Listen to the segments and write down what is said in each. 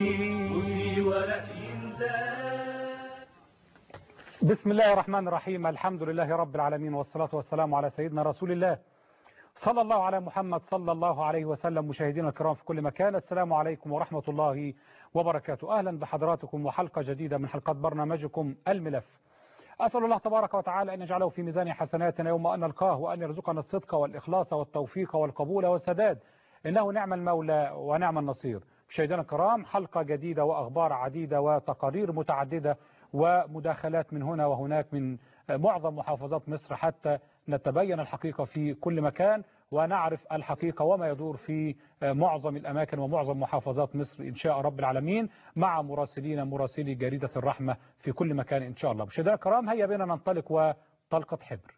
وفي ورق ينداس بسم الله الرحمن الرحيم الحمد لله رب العالمين والصلاة والسلام على سيدنا رسول الله صلى الله على محمد صلى الله عليه وسلم مشاهدينا الكرام في كل مكان السلام عليكم ورحمة الله وبركاته أهلا بحضراتكم وحلقة جديدة من حلقات برنامجكم الملف أسأل الله تبارك وتعالى أن يجعله في ميزان حسناتنا يوم أن نلقاه وأن يرزقنا الصدق والإخلاص والتوفيق والقبول والسداد إنه نعم المولى ونعم النصير مشاهدينا الكرام حلقة جديدة وأخبار عديدة وتقارير متعددة ومداخلات من هنا وهناك من معظم محافظات مصر حتى نتبين الحقيقة في كل مكان ونعرف الحقيقة وما يدور في معظم الأماكن ومعظم محافظات مصر إن شاء رب العالمين مع مراسلين مراسلي جريدة الرحمة في كل مكان إن شاء الله مشاهدينا الكرام هيا بنا ننطلق وطلقة حبر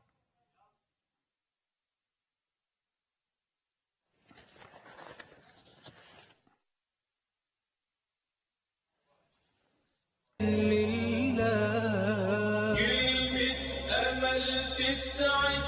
كلمة أمل تسعد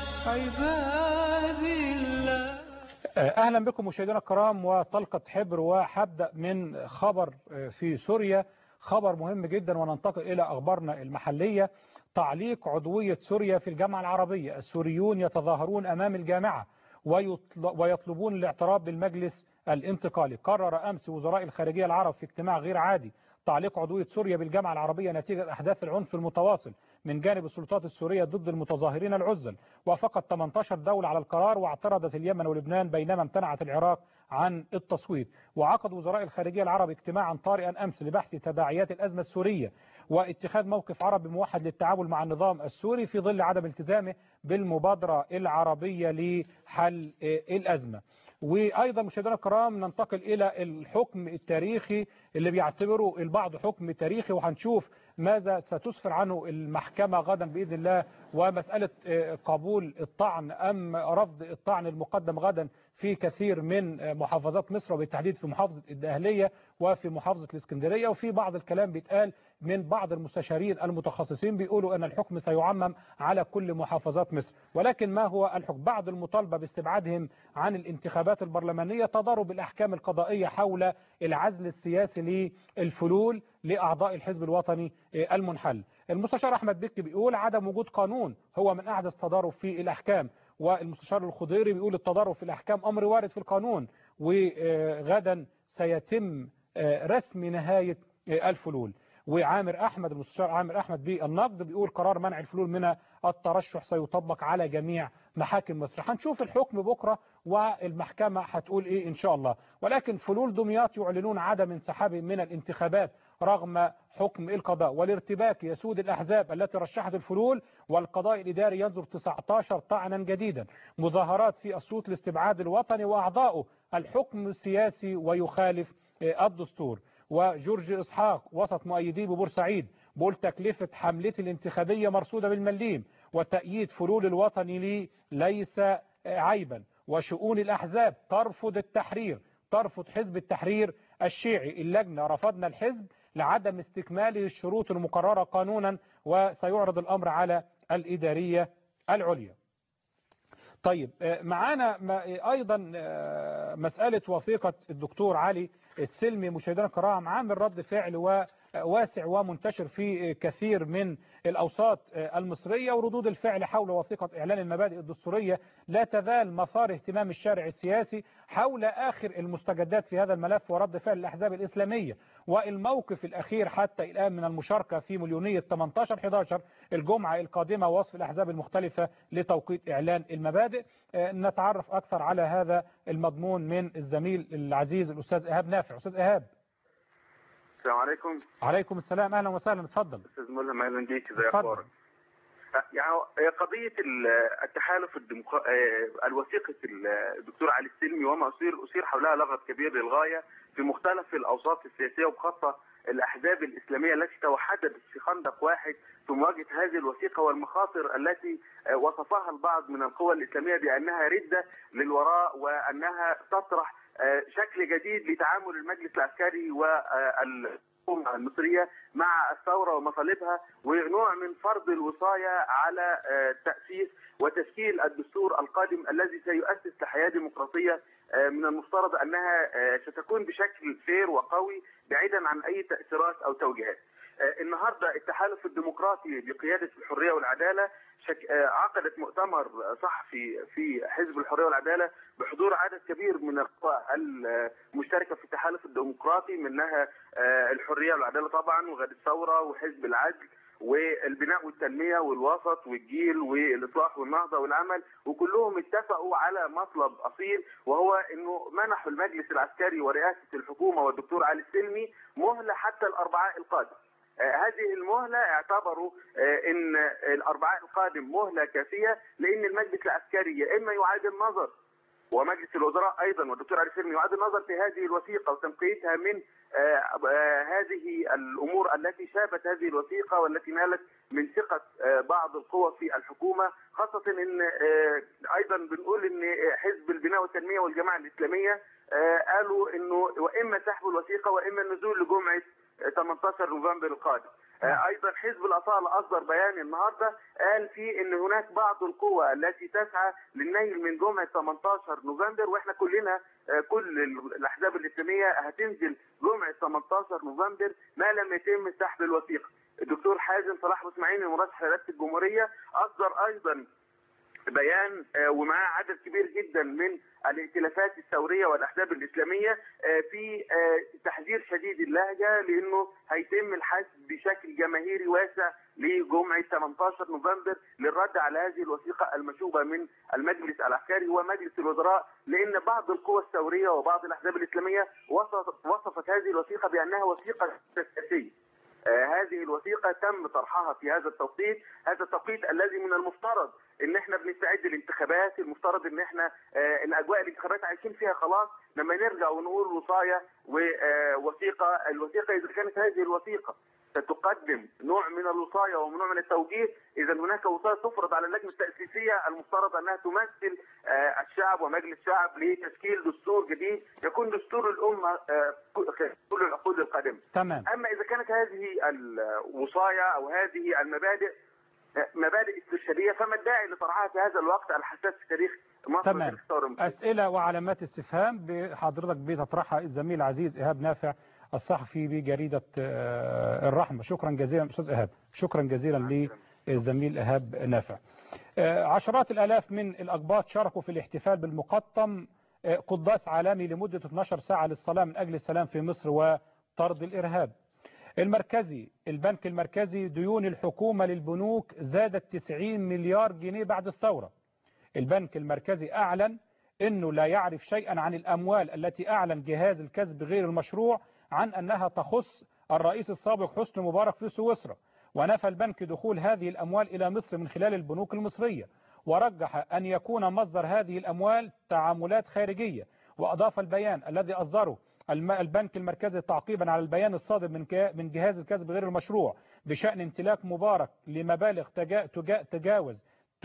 عباد الله أهلا بكم مشاهدينا الكرام وطلقة حبر وهبدأ من خبر في سوريا خبر مهم جدا وننتقل إلى أخبارنا المحلية تعليق عضوية سوريا في الجامعة العربية السوريون يتظاهرون أمام الجامعة ويطل- ويطلبون الاعتراف بالمجلس الانتقالي قرر أمس وزراء الخارجية العرب في اجتماع غير عادي تعليق عضوية سوريا بالجامعة العربية نتيجة أحداث العنف المتواصل من جانب السلطات السورية ضد المتظاهرين العزل وافقت 18 دولة على القرار واعترضت اليمن ولبنان بينما امتنعت العراق عن التصويت وعقد وزراء الخارجية العرب اجتماعا طارئا أمس لبحث تداعيات الأزمة السورية واتخاذ موقف عربي موحد للتعامل مع النظام السوري في ظل عدم التزامه بالمبادرة العربية لحل آه، الأزمة وأيضا مشاهدينا الكرام ننتقل إلى الحكم التاريخي اللي بيعتبره البعض حكم تاريخي وهنشوف ماذا ستسفر عنه المحكمة غدا بإذن الله ومسألة آه، قبول الطعن أم رفض الطعن المقدم غدا في كثير من آه، محافظات مصر وبالتحديد في محافظة الدهلية وفي محافظة الإسكندرية وفي بعض الكلام بيتقال من بعض المستشارين المتخصصين بيقولوا أن الحكم سيعمم على كل محافظات مصر ولكن ما هو الحكم بعض المطالبة باستبعادهم عن الانتخابات البرلمانية تضارب الأحكام القضائية حول العزل السياسي للفلول لأعضاء الحزب الوطني آه، المنحل المستشار أحمد بكي بيقول عدم وجود قانون هو من أحدث تضارب في الأحكام والمستشار الخضيري بيقول التضارب في الأحكام أمر وارد في القانون وغدا سيتم آه، رسم نهاية آه، الفلول وعامر أحمد المستشار عامر أحمد بالنقد بيقول قرار منع الفلول من الترشح سيطبق على جميع محاكم مصر هنشوف الحكم بكرة والمحكمة هتقول إيه إن شاء الله ولكن فلول دمياط يعلنون عدم انسحابهم من الانتخابات رغم حكم القضاء والارتباك يسود الأحزاب التي رشحت الفلول والقضاء الإداري ينظر 19 طعنا جديدا مظاهرات في الصوت الاستبعاد الوطني وأعضاؤه الحكم السياسي ويخالف آه، الدستور وجورج إسحاق وسط مؤيديه ببورسعيد بقول تكلفة حملتي الانتخابية مرصودة بالمليم وتأييد فلول الوطني لي ليس آه، عيبا وشؤون الأحزاب ترفض التحرير ترفض حزب التحرير الشيعي اللجنة رفضنا الحزب لعدم استكماله الشروط المقررة قانونا وسيعرض الأمر على الإدارية العليا طيب آه، معانا ما- ايضا آه، مسألة وثيقة الدكتور علي السلمي مشاهدينا الكرام عامل رد فعل واسع ومنتشر في كثير من الأوساط آه، المصرية وردود الفعل حول وثيقة إعلان المبادئ الدستورية لا تزال مثار اهتمام الشارع السياسي حول آخر المستجدات في هذا الملف ورد فعل الأحزاب الإسلامية والموقف الأخير حتى الآن من المشاركة في مليونية 18-11 الجمعة القادمة وصف الأحزاب المختلفة لتوقيت إعلان المبادئ آه، نتعرف أكثر على هذا المضمون من الزميل العزيز الأستاذ إيهاب نافع أستاذ إيهاب السلام عليكم عليكم السلام أهلا وسهلا اتفضل استاذ ملهم اهلا بيك ازي اتفضل. اخبارك يعني هي قضيه ال- التحالف الديمقراطي الوثيقه ال- الدكتور علي السلمي وما اثير اثير حولها لغط كبير للغايه في مختلف الاوساط السياسيه وبخاصه الاحزاب الاسلاميه التي توحدت في خندق واحد في مواجهه هذه الوثيقه والمخاطر التي آه، وصفها البعض من القوى الاسلاميه بانها رده للوراء وانها تطرح آه، شكل جديد لتعامل المجلس العسكري والحكومه المصريه مع الثوره ومطالبها ونوع من فرض الوصايه على آه، تاسيس وتشكيل الدستور القادم الذي سيؤسس لحياه ديمقراطيه من المفترض انها ستكون بشكل فير وقوي بعيدا عن اي تاثيرات او توجيهات. النهارده التحالف الديمقراطي بقياده الحريه والعداله شك... عقدت مؤتمر صحفي في حزب الحريه والعداله بحضور عدد كبير من القوى المشتركه في التحالف الديمقراطي منها الحريه والعداله طبعا وغد الثوره وحزب العدل والبناء والتنميه والوسط والجيل والاصلاح والنهضه والعمل وكلهم اتفقوا على مطلب اصيل وهو انه منحوا المجلس العسكري ورئاسه الحكومه والدكتور علي السلمي مهله حتى الاربعاء القادم. هذه المهلة اعتبروا ان الاربعاء القادم مهلة كافية لان المجلس العسكري يا اما يعاد النظر ومجلس الوزراء ايضا والدكتور علي سلمي يعاد النظر في هذه الوثيقه وتنقيتها من هذه الامور التي شابت هذه الوثيقه والتي نالت من ثقه بعض القوى في الحكومه خاصه ان ايضا بنقول ان حزب البناء والتنميه والجماعه الاسلاميه قالوا انه واما سحب الوثيقه واما النزول لجمعه 18 نوفمبر القادم ايضا حزب الاصاله اصدر بيان النهارده قال فيه ان هناك بعض القوى التي تسعى للنيل من جمعه 18 نوفمبر واحنا كلنا كل الاحزاب الاسلاميه هتنزل جمعه 18 نوفمبر ما لم يتم سحب الوثيقه. الدكتور حازم صلاح ابو اسماعيل مرشح رئاسه الجمهوريه اصدر ايضا بيان ومعاه عدد كبير جدا من الائتلافات الثوريه والاحزاب الاسلاميه في تحذير شديد اللهجه لانه هيتم الحشد بشكل جماهيري واسع لجمعه 18 نوفمبر للرد على هذه الوثيقه المشوبه من المجلس العسكري ومجلس الوزراء لان بعض القوى الثوريه وبعض الاحزاب الاسلاميه وصفت, وصفت هذه الوثيقه بانها وثيقه سياسيه. آه هذه الوثيقه تم طرحها في هذا التوقيت، هذا التوقيت الذي من المفترض ان احنا بنستعد للانتخابات، المفترض ان احنا آه الاجواء الانتخابات عايشين فيها خلاص، لما نرجع ونقول وصايه ووثيقه، الوثيقه اذا كانت هذه الوثيقه ستقدم نوع من الوصايه ونوع من التوجيه، اذا هناك وصايه تفرض على اللجنه التاسيسيه المفترض انها تمثل آه الشعب ومجلس الشعب لتشكيل دستور جديد يكون دستور الامه كل العقود القادمه. تمام. اما اذا كانت هذه الوصايه او هذه المبادئ مبادئ استشهاديه فما الداعي لطرحها في هذا الوقت الحساس في تاريخ مصر تمام اسئله وعلامات استفهام حضرتك بتطرحها الزميل العزيز ايهاب نافع الصحفي بجريده الرحمه شكرا جزيلا استاذ ايهاب شكرا جزيلا للزميل ايهاب نافع عشرات الالاف من الاقباط شاركوا في الاحتفال بالمقطم قداس عالمي لمده 12 ساعه للصلاه من اجل السلام في مصر وطرد الارهاب المركزي البنك المركزي ديون الحكومة للبنوك زادت 90 مليار جنيه بعد الثورة البنك المركزي أعلن أنه لا يعرف شيئا عن الأموال التي أعلن جهاز الكسب غير المشروع عن أنها تخص الرئيس السابق حسني مبارك في سويسرا ونفى البنك دخول هذه الأموال إلى مصر من خلال البنوك المصرية ورجح أن يكون مصدر هذه الأموال تعاملات خارجية وأضاف البيان الذي أصدره البنك المركزي تعقيبا على البيان الصادر من من جهاز الكسب غير المشروع بشأن امتلاك مبارك لمبالغ تجا تجا تجاوز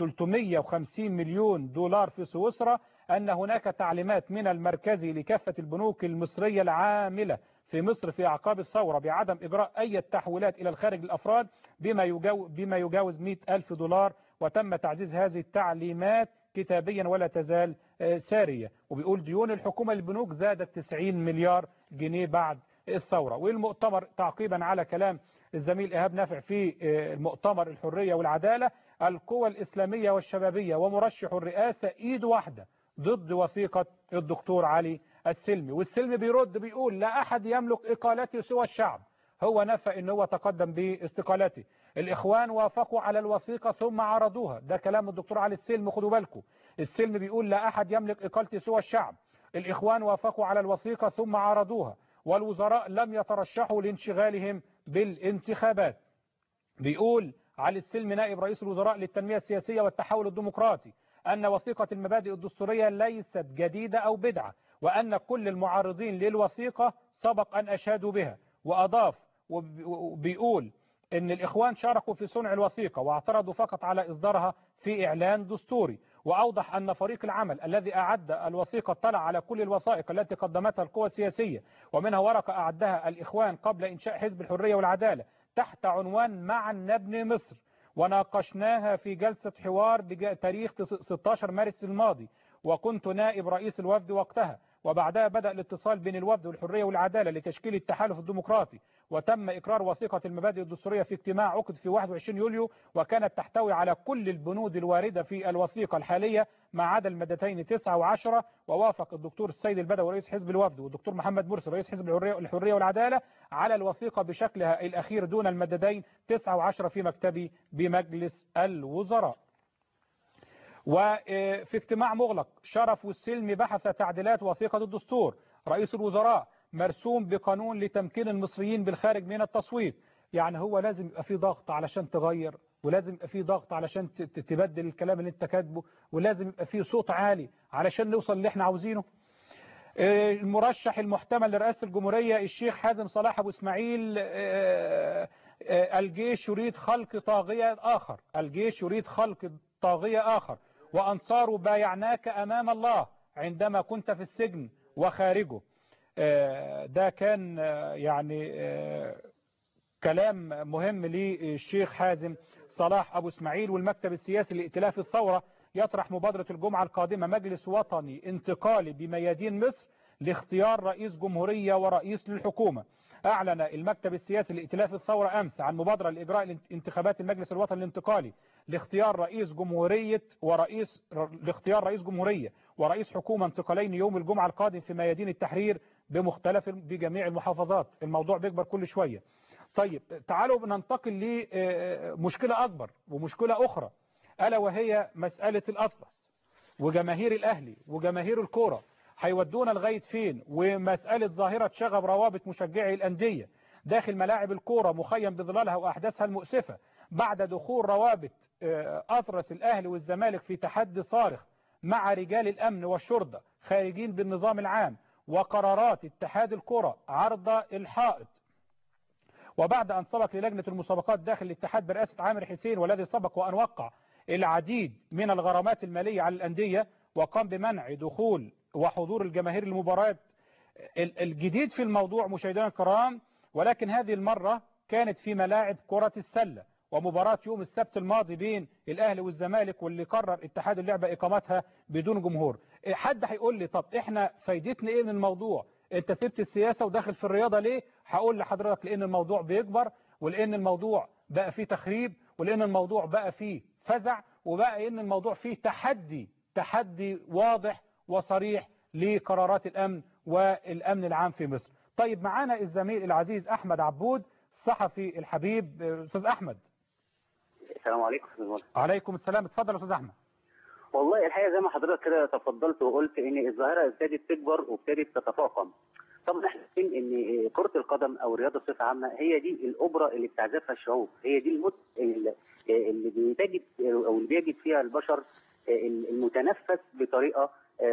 350 مليون دولار في سويسرا أن هناك تعليمات من المركزي لكافة البنوك المصرية العاملة في مصر في أعقاب الثورة بعدم إجراء أي تحويلات إلى الخارج للأفراد بما يجاوز, بما يجاوز 100 ألف دولار وتم تعزيز هذه التعليمات كتابيا ولا تزال سارية وبيقول ديون الحكومة للبنوك زادت 90 مليار جنيه بعد الثورة والمؤتمر تعقيبا على كلام الزميل إيهاب نافع في المؤتمر الحرية والعدالة القوى الإسلامية والشبابية ومرشح الرئاسة إيد واحدة ضد وثيقة الدكتور علي السلمي والسلمي بيرد بيقول لا أحد يملك إقالته سوى الشعب هو نفى ان هو تقدم باستقالته الاخوان وافقوا على الوثيقة ثم عرضوها ده كلام الدكتور علي السلم خدوا بالكم السلم بيقول لا احد يملك اقالتي سوى الشعب الاخوان وافقوا على الوثيقة ثم عرضوها والوزراء لم يترشحوا لانشغالهم بالانتخابات بيقول علي السلم نائب رئيس الوزراء للتنمية السياسية والتحول الديمقراطي أن وثيقة المبادئ الدستورية ليست جديدة أو بدعة وأن كل المعارضين للوثيقة سبق أن أشادوا بها وأضاف وبيقول ان الاخوان شاركوا في صنع الوثيقة واعترضوا فقط على اصدارها في اعلان دستوري واوضح ان فريق العمل الذي اعد الوثيقة اطلع على كل الوثائق التي قدمتها القوى السياسية ومنها ورقة اعدها الاخوان قبل انشاء حزب الحرية والعدالة تحت عنوان معا نبني مصر وناقشناها في جلسة حوار بتاريخ 16 مارس الماضي وكنت نائب رئيس الوفد وقتها وبعدها بدأ الاتصال بين الوفد والحرية والعدالة لتشكيل التحالف الديمقراطي وتم إقرار وثيقة المبادئ الدستورية في اجتماع عقد في 21 يوليو وكانت تحتوي على كل البنود الواردة في الوثيقة الحالية ما عدا المادتين 9 و10 ووافق الدكتور السيد البدوي رئيس حزب الوفد والدكتور محمد مرسي رئيس حزب الحرية والعدالة على الوثيقة بشكلها الأخير دون المادتين 9 و10 في مكتبي بمجلس الوزراء وفي اجتماع مغلق شرف والسلمي بحث تعديلات وثيقة الدستور رئيس الوزراء مرسوم بقانون لتمكين المصريين بالخارج من التصويت يعني هو لازم يبقى في ضغط علشان تغير ولازم يبقى في ضغط علشان تبدل الكلام اللي انت كاتبه ولازم يبقى في صوت عالي علشان نوصل اللي احنا عاوزينه المرشح المحتمل لرئاسة الجمهورية الشيخ حازم صلاح أبو إسماعيل الجيش يريد خلق طاغية آخر الجيش يريد خلق طاغية آخر وأنصاره بايعناك أمام الله عندما كنت في السجن وخارجه ده كان يعني كلام مهم للشيخ حازم صلاح أبو اسماعيل والمكتب السياسي لائتلاف الثورة يطرح مبادرة الجمعة القادمة مجلس وطني انتقالي بميادين مصر لاختيار رئيس جمهورية ورئيس للحكومة أعلن المكتب السياسي لائتلاف الثورة أمس عن مبادرة لإجراء انتخابات المجلس الوطني الانتقالي لاختيار رئيس جمهورية ورئيس لاختيار رئيس جمهورية ورئيس حكومة انتقالين يوم الجمعة القادم في ميادين التحرير بمختلف بجميع المحافظات الموضوع بيكبر كل شوية طيب تعالوا ننتقل لمشكلة أكبر ومشكلة أخرى ألا وهي مسألة الأطلس وجماهير الأهلي وجماهير الكورة هيودونا لغاية فين ومسألة ظاهرة شغب روابط مشجعي الأندية داخل ملاعب الكورة مخيم بظلالها وأحداثها المؤسفة بعد دخول روابط أطرس الأهلي والزمالك في تحدي صارخ مع رجال الأمن والشرطة خارجين بالنظام العام وقرارات اتحاد الكرة عرض الحائط وبعد أن سبق للجنة المسابقات داخل الاتحاد برئاسة عامر حسين والذي سبق وأن وقع العديد من الغرامات المالية على الأندية وقام بمنع دخول وحضور الجماهير المباريات الجديد في الموضوع مشاهدينا الكرام ولكن هذه المرة كانت في ملاعب كرة السلة ومباراة يوم السبت الماضي بين الأهلي والزمالك واللي قرر اتحاد اللعبة إقامتها بدون جمهور حد هيقول لي طب احنا فايدتنا ايه من الموضوع انت سبت السياسة وداخل في الرياضة ليه هقول لحضرتك لان الموضوع بيكبر ولان الموضوع بقى فيه تخريب ولان الموضوع بقى فيه فزع وبقى ان الموضوع فيه تحدي تحدي واضح وصريح لقرارات الامن والامن العام في مصر طيب معانا الزميل العزيز احمد عبود الصحفي الحبيب استاذ احمد السلام عليكم استاذ عليكم السلام اتفضل يا استاذ احمد والله الحقيقه زي ما حضرتك كده تفضلت وقلت ان الظاهره ابتدت تكبر وابتدت تتفاقم طبعا احنا عارفين ان كره القدم او الرياضه بصفه عامه هي دي الاوبرا اللي بتعزفها الشعوب هي دي المت اللي بيتجد او اللي بيجد فيها البشر المتنفس بطريقه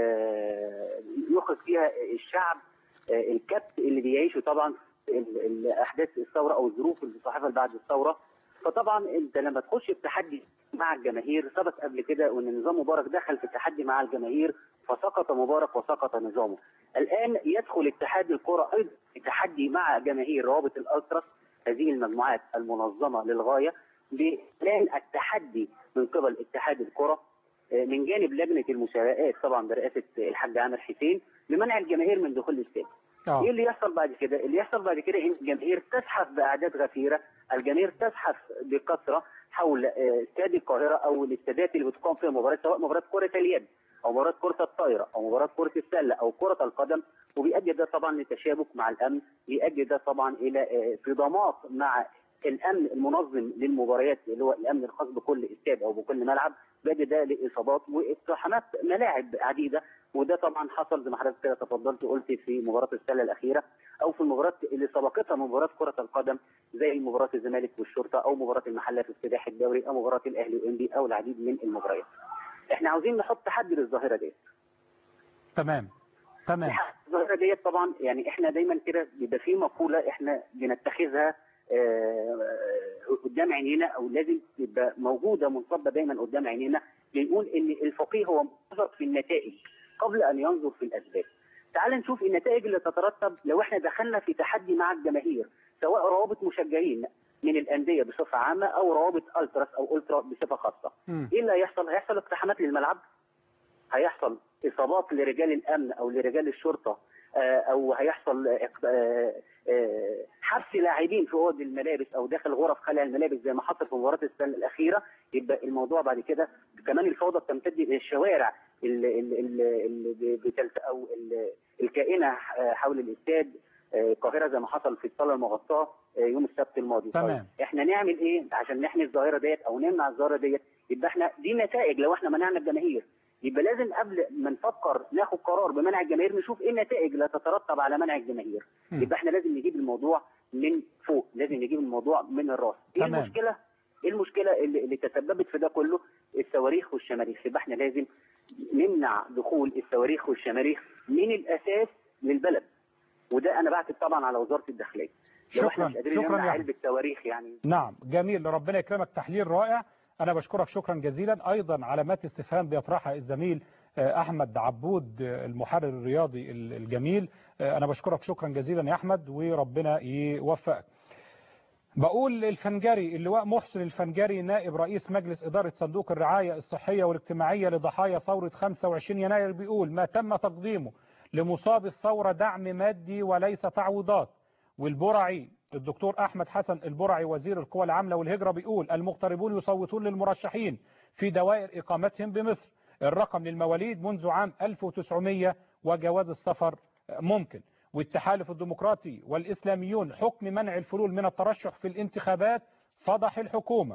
يخرج فيها الشعب الكبت اللي بيعيشه طبعا احداث الثوره او الظروف اللي صاحبها بعد الثوره فطبعا انت لما تخش في تحدي مع الجماهير سبق قبل كده وان نظام مبارك دخل في تحدي مع الجماهير فسقط مبارك وسقط نظامه. الان يدخل اتحاد الكره ايضا في تحدي مع جماهير روابط الالتراس هذه المجموعات المنظمه للغايه باعلان التحدي من قبل اتحاد الكره من جانب لجنه المسابقات طبعا برئاسه الحاج عامر حسين لمنع الجماهير من دخول الاستاد. أوه. ايه اللي يحصل بعد كده؟ اللي يحصل بعد كده ان الجماهير تزحف باعداد غفيره، الجماهير تزحف بكثره حول استاد القاهره او الاستادات اللي بتقام فيها مباريات سواء مباراه كره اليد او مباراه كره الطايره او مباراه كره السله او كره القدم وبيؤدي ده طبعا لتشابك مع الامن، بيؤدي ده طبعا الى صدامات مع الامن المنظم للمباريات اللي هو الامن الخاص بكل استاد او بكل ملعب بيؤدي ده لاصابات واقتحامات ملاعب عديده وده طبعا حصل زي ما حضرتك كده تفضلت وقلت في مباراه السله الاخيره او في المباراه اللي سبقتها مباراه كره القدم زي مباراه الزمالك والشرطه او مباراه المحله في افتتاح الدوري او مباراه الاهلي وانبي او العديد من المباريات. احنا عاوزين نحط حد للظاهره ديت. تمام تمام الظاهره ديت طبعا يعني احنا دايما كده بيبقى في مقوله احنا بنتخذها قدام عينينا او لازم تبقى موجوده منصبه دايما قدام عينينا بنقول ان الفقيه هو منظر في النتائج قبل ان ينظر في الاسباب. تعال نشوف النتائج اللي تترتب لو احنا دخلنا في تحدي مع الجماهير سواء روابط مشجعين من الانديه بصفه عامه او روابط التراس او الترا بصفه خاصه. م. ايه اللي هيحصل؟ هيحصل اقتحامات للملعب هيحصل اصابات لرجال الامن او لرجال الشرطه آه، او هيحصل آه، آه، آه، حبس لاعبين في اوض الملابس او داخل غرف خلع الملابس زي ما حصل في مباراه السنه الاخيره يبقى الموضوع بعد كده كمان الفوضى بتمتد الى الشوارع اللي اللي اللي بتلت او ال- الكائنه حول الاستاد آه، القاهره زي ما حصل في الصاله المغطاه آه، يوم السبت الماضي تمام. طيب احنا نعمل ايه عشان نحمي الظاهره ديت او نمنع الظاهره ديت يبقى احنا دي نتائج لو احنا منعنا الجماهير يبقى لازم قبل ما نفكر ناخد قرار بمنع الجماهير نشوف ايه النتائج اللي تترتب على منع الجماهير مم. يبقى احنا لازم نجيب الموضوع من فوق لازم نجيب الموضوع من الراس ايه تمام. المشكله ايه المشكله اللي, اللي تسببت في ده كله الصواريخ والشماريخ يبقى احنا لازم نمنع دخول الصواريخ والشماريخ من الاساس للبلد وده انا بعتب طبعا على وزاره الداخليه لو احنا شكراً. مش قادرين شكراً يا نمنع أحمد. علبه صواريخ يعني نعم جميل ربنا يكرمك تحليل رائع أنا بشكرك شكرا جزيلا أيضا علامات استفهام بيطرحها الزميل آه، أحمد عبود آه، المحرر الرياضي ال- الجميل آه، أنا بشكرك شكرا جزيلا يا أحمد وربنا يوفقك بقول الفنجري اللواء محسن الفنجري نائب رئيس مجلس إدارة صندوق الرعاية الصحية والاجتماعية لضحايا ثورة 25 يناير بيقول ما تم تقديمه لمصاب الثورة دعم مادي وليس تعويضات والبرعي الدكتور أحمد حسن البرعي وزير القوى العاملة والهجرة بيقول المغتربون يصوتون للمرشحين في دوائر إقامتهم بمصر الرقم للمواليد منذ عام 1900 وجواز السفر ممكن والتحالف الديمقراطي والإسلاميون حكم منع الفلول من الترشح في الانتخابات فضح الحكومة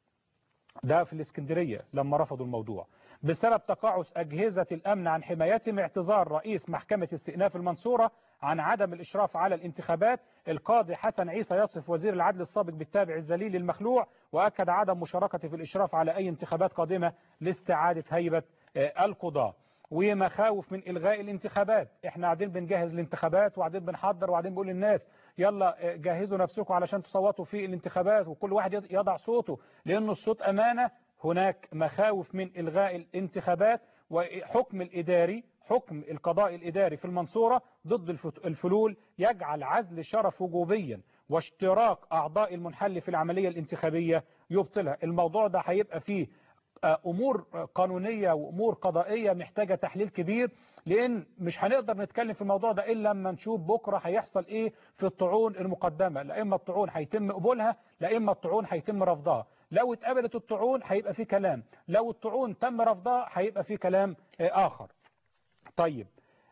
ده في الإسكندرية لما رفضوا الموضوع بسبب تقاعس أجهزة الأمن عن حمايتهم اعتذار رئيس محكمة استئناف المنصورة عن عدم الإشراف على الانتخابات القاضي حسن عيسى يصف وزير العدل السابق بالتابع الذليل المخلوع وأكد عدم مشاركته في الإشراف على أي انتخابات قادمة لاستعادة هيبة آه، القضاء ومخاوف من إلغاء الانتخابات احنا قاعدين بنجهز الانتخابات وقاعدين بنحضر وقاعدين بنقول للناس يلا آه، جهزوا نفسكم علشان تصوتوا في الانتخابات وكل واحد يض- يضع صوته لأن الصوت أمانة هناك مخاوف من إلغاء الانتخابات وحكم الإداري حكم القضاء الإداري في المنصورة ضد الفت- الفلول يجعل عزل شرف وجوبيا واشتراك أعضاء المنحل في العملية الانتخابية يبطلها الموضوع ده هيبقى فيه آه، أمور قانونية وأمور قضائية محتاجة تحليل كبير لأن مش هنقدر نتكلم في الموضوع ده إلا لما نشوف بكرة هيحصل إيه في الطعون المقدمة لا إما الطعون هيتم قبولها لا إما الطعون هيتم رفضها لو اتقبلت الطعون هيبقى في كلام لو الطعون تم رفضها هيبقى في كلام آه، آخر طيب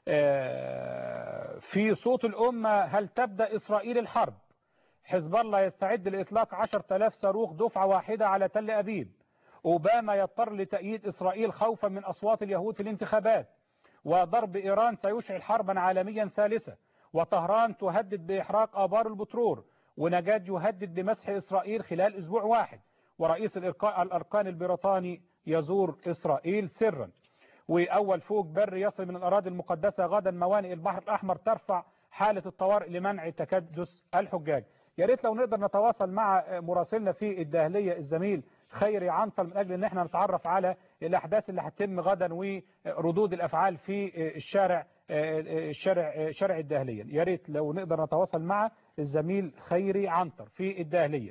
آه، في صوت الأمة هل تبدأ إسرائيل الحرب حزب الله يستعد لإطلاق 10,000 صاروخ دفعة واحدة على تل أبيب أوباما يضطر لتأييد إسرائيل خوفا من أصوات اليهود في الانتخابات وضرب إيران سيشعل حربا عالميا ثالثة وطهران تهدد بإحراق آبار البترول ونجاد يهدد بمسح إسرائيل خلال أسبوع واحد ورئيس الإرقاء- الأركان البريطاني يزور إسرائيل سرا وأول فوج بري يصل من الأراضي المقدسة غدا موانئ البحر الأحمر ترفع حالة الطوارئ لمنع تكدس الحجاج يا ريت لو نقدر نتواصل مع مراسلنا في الداهلية الزميل خيري عنطل من أجل أن احنا نتعرف على الأحداث اللي هتتم غدا وردود الأفعال في الشارع الشارع شارع الداهلية يا ريت لو نقدر نتواصل مع الزميل خيري عنتر في الداهلية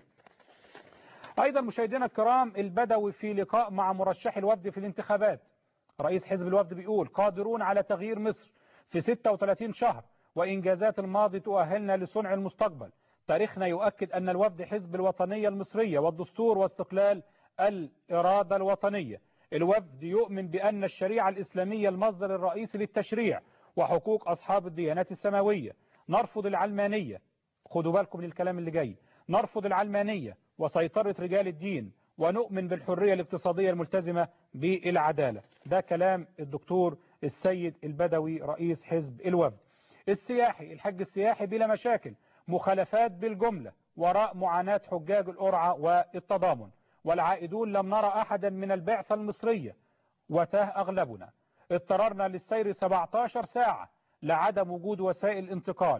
أيضا مشاهدينا الكرام البدوي في لقاء مع مرشح الوفد في الانتخابات رئيس حزب الوفد بيقول قادرون على تغيير مصر في 36 شهر وإنجازات الماضي تؤهلنا لصنع المستقبل تاريخنا يؤكد أن الوفد حزب الوطنية المصرية والدستور واستقلال الإرادة الوطنية الوفد يؤمن بأن الشريعة الإسلامية المصدر الرئيسي للتشريع وحقوق أصحاب الديانات السماوية نرفض العلمانية خدوا بالكم من الكلام اللي جاي نرفض العلمانية وسيطرة رجال الدين ونؤمن بالحرية الاقتصادية الملتزمة بالعدالة ده كلام الدكتور السيد البدوي رئيس حزب الوفد السياحي الحج السياحي بلا مشاكل مخالفات بالجملة وراء معاناة حجاج القرعة والتضامن والعائدون لم نرى أحدا من البعثة المصرية وتاه أغلبنا اضطررنا للسير 17 ساعة لعدم وجود وسائل انتقال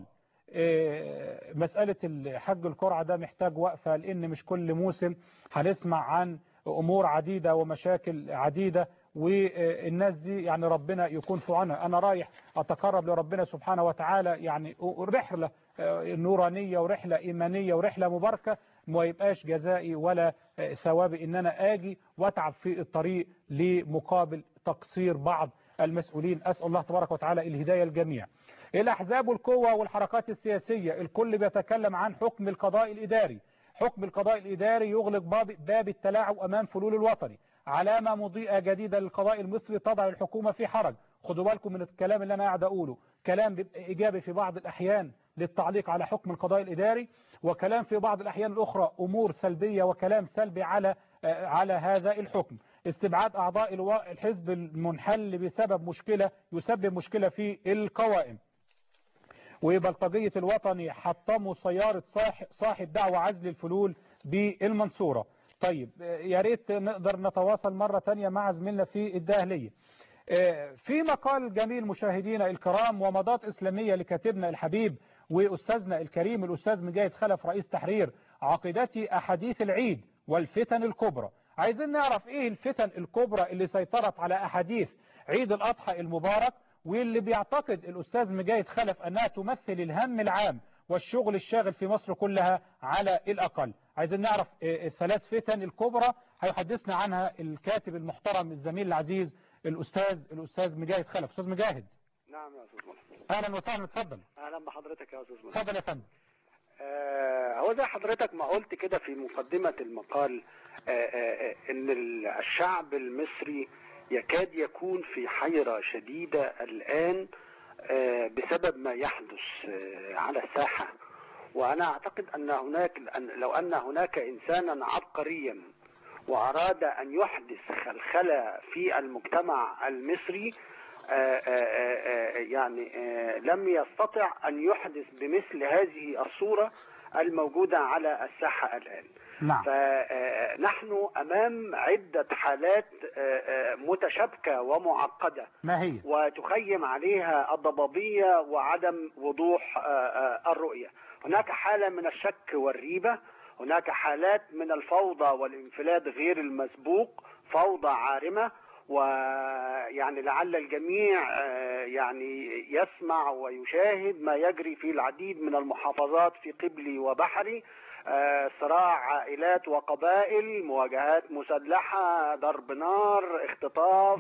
إيه، مسألة الحج القرعة ده محتاج وقفة لأن مش كل موسم هنسمع عن أمور عديدة ومشاكل عديدة والناس دي يعني ربنا يكون في عونها أنا رايح أتقرب لربنا سبحانه وتعالى يعني رحلة نورانية ورحلة إيمانية ورحلة مباركة ما يبقاش جزائي ولا ثوابي إن أنا آجي وأتعب في الطريق لمقابل تقصير بعض المسؤولين أسأل الله تبارك وتعالى الهداية الجميع الأحزاب والقوى والحركات السياسية الكل بيتكلم عن حكم القضاء الإداري حكم القضاء الإداري يغلق باب, باب التلاعب أمام فلول الوطني علامة مضيئة جديدة للقضاء المصري تضع الحكومة في حرج خدوا بالكم من الكلام اللي أنا قاعد أقوله كلام بيبقى إيجابي في بعض الأحيان للتعليق على حكم القضاء الإداري وكلام في بعض الأحيان الأخرى أمور سلبية وكلام سلبي على على هذا الحكم استبعاد أعضاء الحزب المنحل بسبب مشكلة يسبب مشكلة في القوائم وبلطجية الوطني حطموا سيارة صاحب دعوة عزل الفلول بالمنصورة طيب يا ريت نقدر نتواصل مرة تانية مع زميلنا في الداهلية في مقال جميل مشاهدينا الكرام ومضات إسلامية لكاتبنا الحبيب وأستاذنا الكريم الأستاذ مجاهد خلف رئيس تحرير عقيدتي أحاديث العيد والفتن الكبرى عايزين نعرف ايه الفتن الكبرى اللي سيطرت على أحاديث عيد الأضحى المبارك واللي بيعتقد الأستاذ مجاهد خلف أنها تمثل الهم العام والشغل الشاغل في مصر كلها على الأقل عايزين نعرف الثلاث فتن الكبرى هيحدثنا عنها الكاتب المحترم الزميل العزيز الأستاذ الأستاذ مجاهد خلف أستاذ مجاهد نعم يا أستاذ محمد أهلا وسهلا اتفضل أهلا بحضرتك يا أستاذ محمد اتفضل يا فندم آه هو زي حضرتك ما قلت كده في مقدمة المقال آه آه ان الشعب المصري يكاد يكون في حيرة شديدة الآن بسبب ما يحدث على الساحة وأنا أعتقد أن هناك لو أن هناك إنسانا عبقريا وأراد أن يحدث خلخلة في المجتمع المصري يعني لم يستطع أن يحدث بمثل هذه الصورة الموجودة على الساحة الآن نعم. فنحن أمام عدة حالات متشابكة ومعقدة ما هي وتخيم عليها الضبابية وعدم وضوح الرؤية هناك حالة من الشك والريبة هناك حالات من الفوضى والانفلات غير المسبوق فوضى عارمة ويعني لعل الجميع يعني يسمع ويشاهد ما يجري في العديد من المحافظات في قبلي وبحري صراع عائلات وقبائل مواجهات مسلحة ضرب نار اختطاف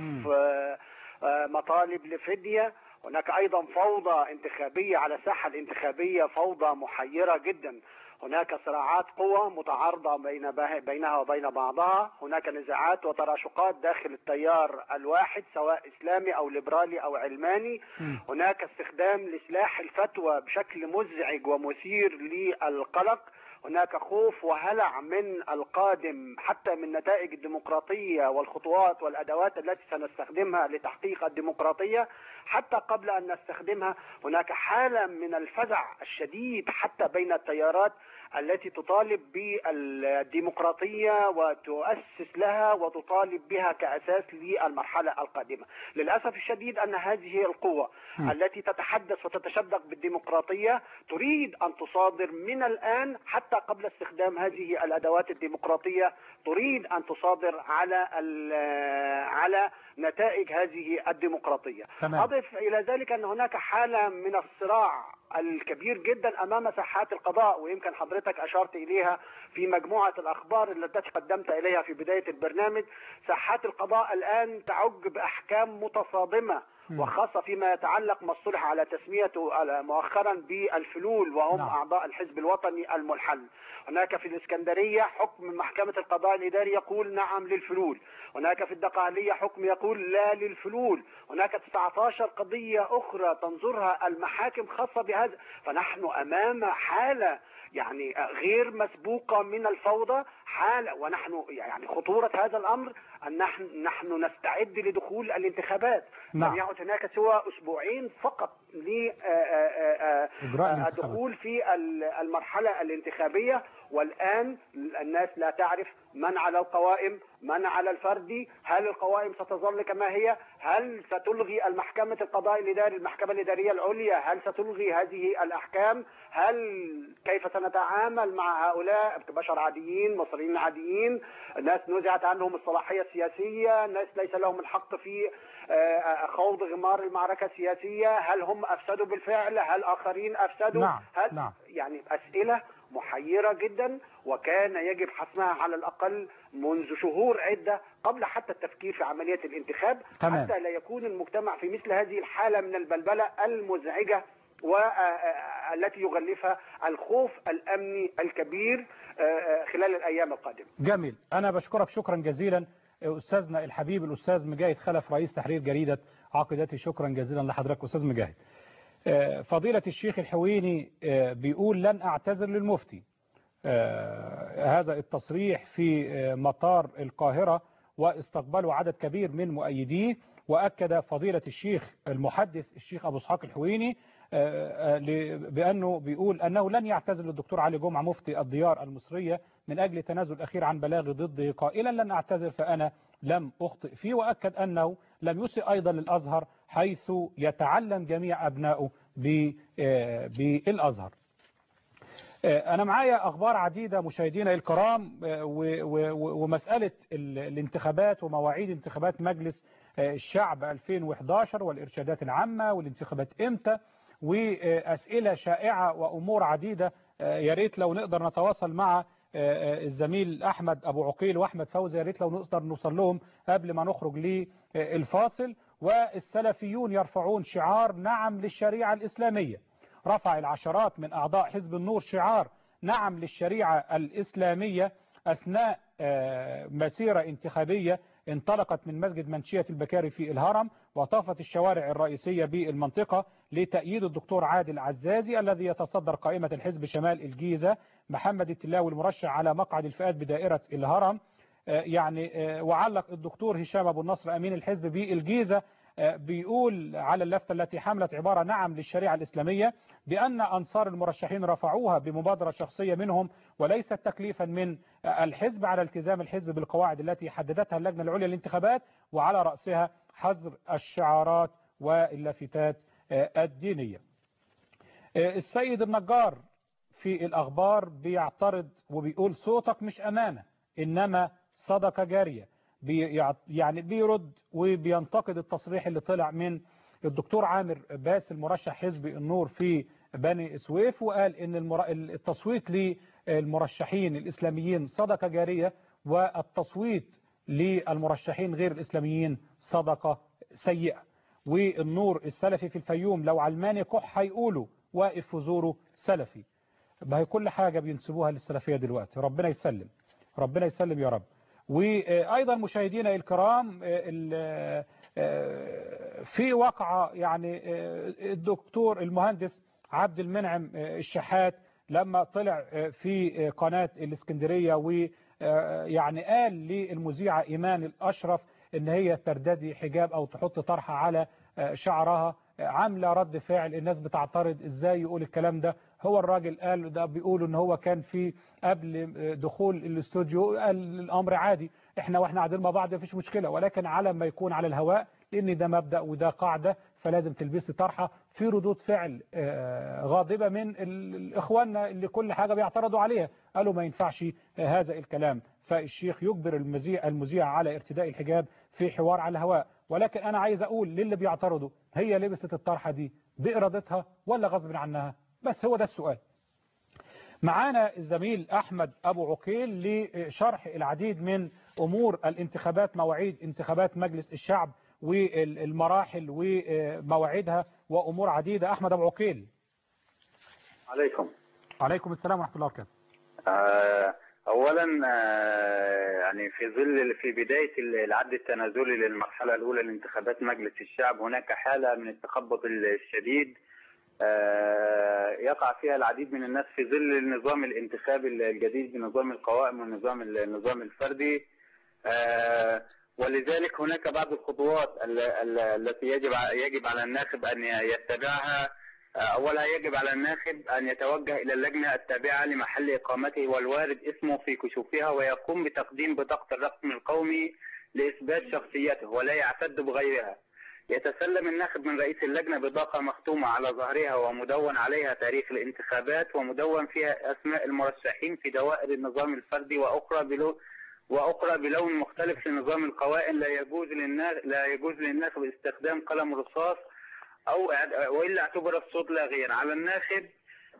مطالب لفدية هناك ايضا فوضى انتخابية على الساحة الانتخابية فوضى محيرة جدا هناك صراعات قوى متعارضة بين بينها وبين بعضها هناك نزاعات وتراشقات داخل التيار الواحد سواء إسلامي أو ليبرالي أو علماني م. هناك استخدام لسلاح الفتوى بشكل مزعج ومثير للقلق هناك خوف وهلع من القادم حتى من نتائج الديمقراطية والخطوات والأدوات التي سنستخدمها لتحقيق الديمقراطية حتى قبل أن نستخدمها هناك حالة من الفزع الشديد حتى بين التيارات التي تطالب بالديمقراطية وتؤسس لها وتطالب بها كأساس للمرحلة القادمة للأسف الشديد أن هذه القوة م. التي تتحدث وتتشدق بالديمقراطية تريد أن تصادر من الآن حتى قبل استخدام هذه الأدوات الديمقراطية تريد أن تصادر على على نتائج هذه الديمقراطية تمام. أضف إلى ذلك أن هناك حالة من الصراع الكبير جدا أمام ساحات القضاء ويمكن حضرتك أشرت إليها في مجموعة الأخبار التي قدمت إليها في بداية البرنامج ساحات القضاء الآن تعج بأحكام متصادمة م. وخاصة فيما يتعلق ما اصطلح على تسميته مؤخرا بالفلول وهم نعم. أعضاء الحزب الوطني الملحل هناك في الإسكندرية حكم محكمة القضاء الإداري يقول نعم للفلول هناك في الدقهلية حكم يقول لا للفلول هناك 19 قضية أخرى تنظرها المحاكم خاصة بهذا فنحن أمام حالة يعني غير مسبوقة من الفوضى حالة ونحن يعني خطورة هذا الأمر أن نحن نحن نستعد لدخول الانتخابات نعم. لم يعد هناك سوى أسبوعين فقط إجراء الانتخابات. للدخول في ال- المرحلة الانتخابية والآن الناس لا تعرف من على القوائم من على الفردي هل القوائم ستظل كما هي هل ستلغي المحكمة القضاء الإداري المحكمة الإدارية العليا هل ستلغي هذه الأحكام هل كيف سنتعامل مع هؤلاء بشر عاديين مصريين عاديين ناس نزعت عنهم الصلاحية السياسية ناس ليس لهم الحق في آه، خوض غمار المعركة السياسية هل هم أفسدوا بالفعل هل آخرين أفسدوا نعم، هل نعم. يعني أسئلة محيرة جدا وكان يجب حسمها على الأقل منذ شهور عدة قبل حتى التفكير في عملية الانتخاب تمام. حتى لا يكون المجتمع في مثل هذه الحالة من البلبلة المزعجة والتي يغلفها الخوف الأمني الكبير آه، خلال الأيام القادمة جميل أنا بشكرك شكرا جزيلا أستاذنا الحبيب الأستاذ مجاهد خلف رئيس تحرير جريدة عقيدتي شكرا جزيلا لحضرتك أستاذ مجاهد آه، فضيلة الشيخ الحويني آه، بيقول لن أعتذر للمفتي آه، هذا التصريح في آه، مطار القاهرة واستقبله عدد كبير من مؤيديه وأكد فضيلة الشيخ المحدث الشيخ أبو اسحاق الحويني آه، آه، ل- بأنه بيقول أنه لن يعتذر للدكتور علي جمعة مفتي الديار المصرية من أجل تنازل أخير عن بلاغ ضده قائلا لن أعتذر فأنا لم أخطئ فيه وأكد أنه لم يسئ أيضا للأزهر حيث يتعلم جميع أبنائه ب- آه، بالأزهر آه، أنا معايا أخبار عديدة مشاهدينا الكرام آه، و- و- ومسألة ال- الانتخابات ومواعيد انتخابات مجلس آه، الشعب 2011 والإرشادات العامة والانتخابات إمتى وأسئلة شائعة وأمور عديدة آه، يا ريت لو نقدر نتواصل مع آه، آه، الزميل أحمد أبو عقيل وأحمد فوزي يا ريت لو نقدر نوصل لهم قبل ما نخرج للفاصل والسلفيون يرفعون شعار نعم للشريعة الإسلامية رفع العشرات من أعضاء حزب النور شعار نعم للشريعة الإسلامية أثناء آه، مسيرة انتخابية انطلقت من مسجد منشية البكاري في الهرم وطافت الشوارع الرئيسية بالمنطقة لتأييد الدكتور عادل عزازي الذي يتصدر قائمة الحزب شمال الجيزة محمد التلاوي المرشح على مقعد الفئات بدائرة الهرم آه، يعني آه، وعلق الدكتور هشام أبو النصر أمين الحزب بالجيزة آه، بيقول على اللفتة التي حملت عبارة نعم للشريعة الإسلامية بأن أنصار المرشحين رفعوها بمبادرة شخصية منهم وليست تكليفا من الحزب على التزام الحزب بالقواعد التي حددتها اللجنة العليا للانتخابات وعلى رأسها حظر الشعارات واللافتات آه، الدينية آه، السيد النجار في الأخبار بيعترض وبيقول صوتك مش أمانة إنما صدقة جارية بيع- يعني بيرد وبينتقد التصريح اللي طلع من الدكتور عامر باسل مرشح حزب النور في بني سويف وقال ان المر- التصويت للمرشحين الاسلاميين صدقه جاريه والتصويت للمرشحين غير الاسلاميين صدقه سيئه والنور السلفي في الفيوم لو علماني كح هيقولوا واقف في زوره سلفي ما هي كل حاجه بينسبوها للسلفيه دلوقتي ربنا يسلم ربنا يسلم يا رب وايضا مشاهدينا الكرام ال- في واقعة يعني الدكتور المهندس عبد المنعم الشحات لما طلع في قناة الاسكندرية ويعني قال للمذيعة إيمان الأشرف ان هي ترتدي حجاب او تحط طرحة على شعرها عاملة رد فعل الناس بتعترض ازاي يقول الكلام ده هو الراجل قال ده بيقولوا ان هو كان في قبل دخول الاستوديو قال الامر عادي احنا واحنا قاعدين مع بعض مفيش مشكلة ولكن على ما يكون على الهواء لان ده مبدأ وده قاعدة فلازم تلبسي طرحة في ردود فعل غاضبة من اخواننا اللي كل حاجة بيعترضوا عليها قالوا ما ينفعش هذا الكلام فالشيخ يجبر المذيع المذيع على ارتداء الحجاب في حوار على الهواء ولكن انا عايز اقول للي بيعترضوا هي لبست الطرحة دي بارادتها ولا غصب عنها بس هو ده السؤال معانا الزميل أحمد أبو عقيل لشرح العديد من أمور الانتخابات مواعيد انتخابات مجلس الشعب والمراحل ومواعيدها وأمور عديدة أحمد أبو عقيل عليكم عليكم السلام ورحمة الله وبركاته آه اولا آه يعني في ظل في بدايه العد التنازلي للمرحله الاولى لانتخابات مجلس الشعب هناك حاله من التخبط الشديد آه يقع فيها العديد من الناس في ظل النظام الانتخابي الجديد بنظام القوائم والنظام النظام الفردي ولذلك هناك بعض الخطوات التي يجب يجب على الناخب ان يتبعها أولها يجب على الناخب أن يتوجه إلى اللجنة التابعة لمحل إقامته والوارد اسمه في كشوفها ويقوم بتقديم بطاقة الرقم القومي لإثبات شخصيته ولا يعتد بغيرها يتسلم الناخب من رئيس اللجنة بطاقة مختومة على ظهرها ومدون عليها تاريخ الانتخابات ومدون فيها أسماء المرشحين في دوائر النظام الفردي وأخرى بلون وأخرى بلون مختلف لنظام القوائم لا يجوز لا يجوز للناخب استخدام قلم رصاص أو وإلا اعتبر الصوت لاغيا على الناخب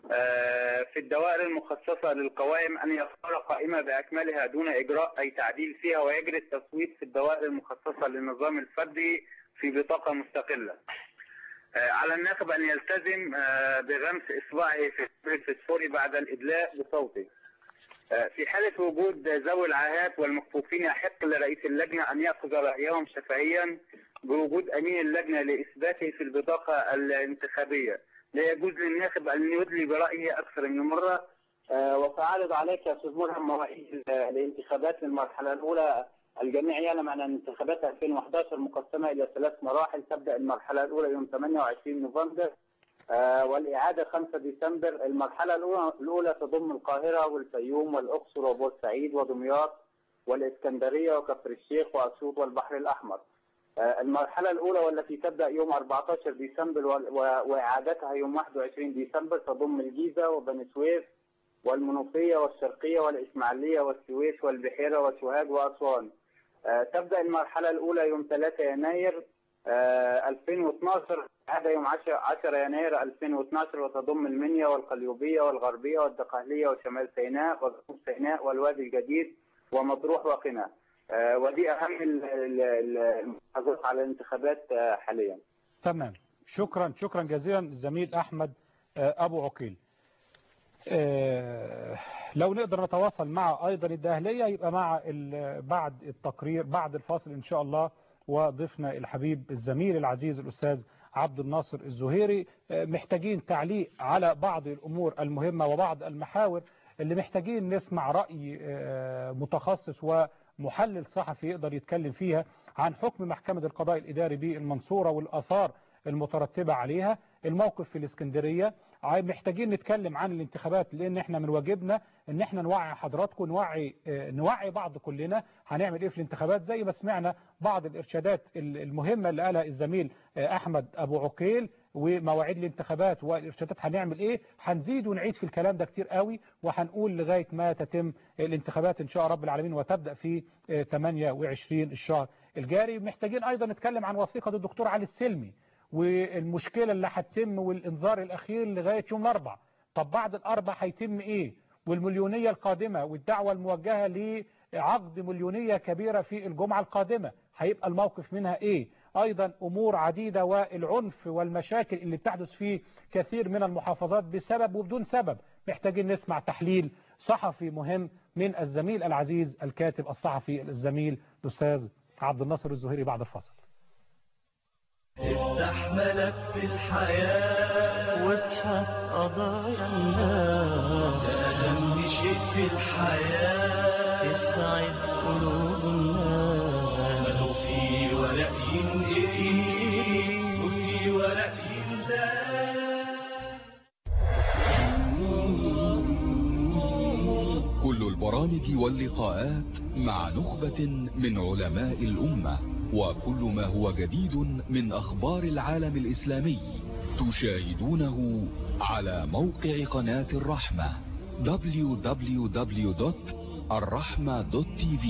آه، في الدوائر المخصصة للقوائم أن يختار قائمة بأكملها دون إجراء أي تعديل فيها ويجري التصويت في الدوائر المخصصة للنظام الفردي في بطاقة مستقلة آه، على الناخب أن يلتزم آه، بغمس إصبعه في الفسفوري بعد الإدلاء بصوته آه، في حالة وجود ذوي العاهات والمكفوفين يحق لرئيس اللجنة أن يأخذ رأيهم شفهيا بوجود أمين اللجنة لإثباته في البطاقة الانتخابية لا يجوز للناخب أن يدلي برأيه أكثر من مرة آه، وسأعرض عليك يا أستاذ مرهم مواعيد ال- الانتخابات للمرحلة الأولى الجميع يعلم أن انتخابات 2011 مقسمة إلى ثلاث مراحل تبدأ المرحلة الأولى يوم 28 نوفمبر آه، والإعادة 5 ديسمبر المرحلة الأولى الأولى تضم القاهرة والفيوم والأقصر وبورسعيد ودمياط والإسكندرية وكفر الشيخ وأسيوط والبحر الأحمر آه، المرحلة الأولى والتي تبدأ يوم 14 ديسمبر وال- و- وإعادتها يوم 21 ديسمبر تضم الجيزة وبني سويف والمنوفية والشرقية والإسماعيلية والسويس والبحيرة وسوهاج وأسوان آه، تبدأ المرحلة الأولى يوم 3 يناير آه، 2012 عاد يوم 10 10 يناير 2012 وتضم المنيا والقليوبية والغربية والدقهلية وشمال سيناء وجنوب سيناء والوادي الجديد ومطروح وقنا آه، ودي أهم ال- ال- ال- المحافظات على الانتخابات آه، حاليا تمام شكرا شكرا جزيلا الزميل أحمد آه، أبو عقيل آه، لو نقدر نتواصل مع أيضا الداهلية يبقى مع ال- بعد التقرير بعد الفاصل إن شاء الله وضيفنا الحبيب الزميل العزيز الأستاذ عبد الناصر الزهيري آه، محتاجين تعليق على بعض الأمور المهمة وبعض المحاور اللي محتاجين نسمع رأي آه، متخصص ومحلل صحفي يقدر يتكلم فيها عن حكم محكمة القضاء الإداري بالمنصورة والآثار المترتبة عليها الموقف في الإسكندرية عاي- محتاجين نتكلم عن الانتخابات لأن احنا من واجبنا ان احنا نوعي حضراتكم نوعي آه، نوعي بعض كلنا هنعمل ايه في الانتخابات زي ما سمعنا بعض الارشادات ال- المهمة اللي قالها الزميل آه، احمد ابو عقيل ومواعيد الانتخابات والارشادات هنعمل ايه هنزيد ونعيد في الكلام ده كتير قوي وهنقول لغاية ما تتم الانتخابات ان شاء رب العالمين وتبدأ في آه، 28 الشهر الجاري محتاجين ايضا نتكلم عن وثيقة الدكتور علي السلمي والمشكلة اللي هتتم والإنذار الأخير لغاية يوم الأربع طب بعد الأربع هيتم إيه والمليونية القادمة والدعوة الموجهة لعقد مليونية كبيرة في الجمعة القادمة هيبقى الموقف منها إيه أيضا أمور عديدة والعنف والمشاكل اللي بتحدث في كثير من المحافظات بسبب وبدون سبب محتاجين نسمع تحليل صحفي مهم من الزميل العزيز الكاتب الصحفي الزميل الأستاذ عبد الناصر الزهيري بعد الفصل افتح ملف الحياة وابحث قضايا الناس ده أهم شيء في الحياة تسعد قلوب الناس ما هو في ورق ينقري وفي ورق ينداس كل البرامج واللقاءات مع نخبة من علماء الأمة وكل ما هو جديد من أخبار العالم الإسلامي تشاهدونه على موقع قناة الرحمة www.الرحمة.tv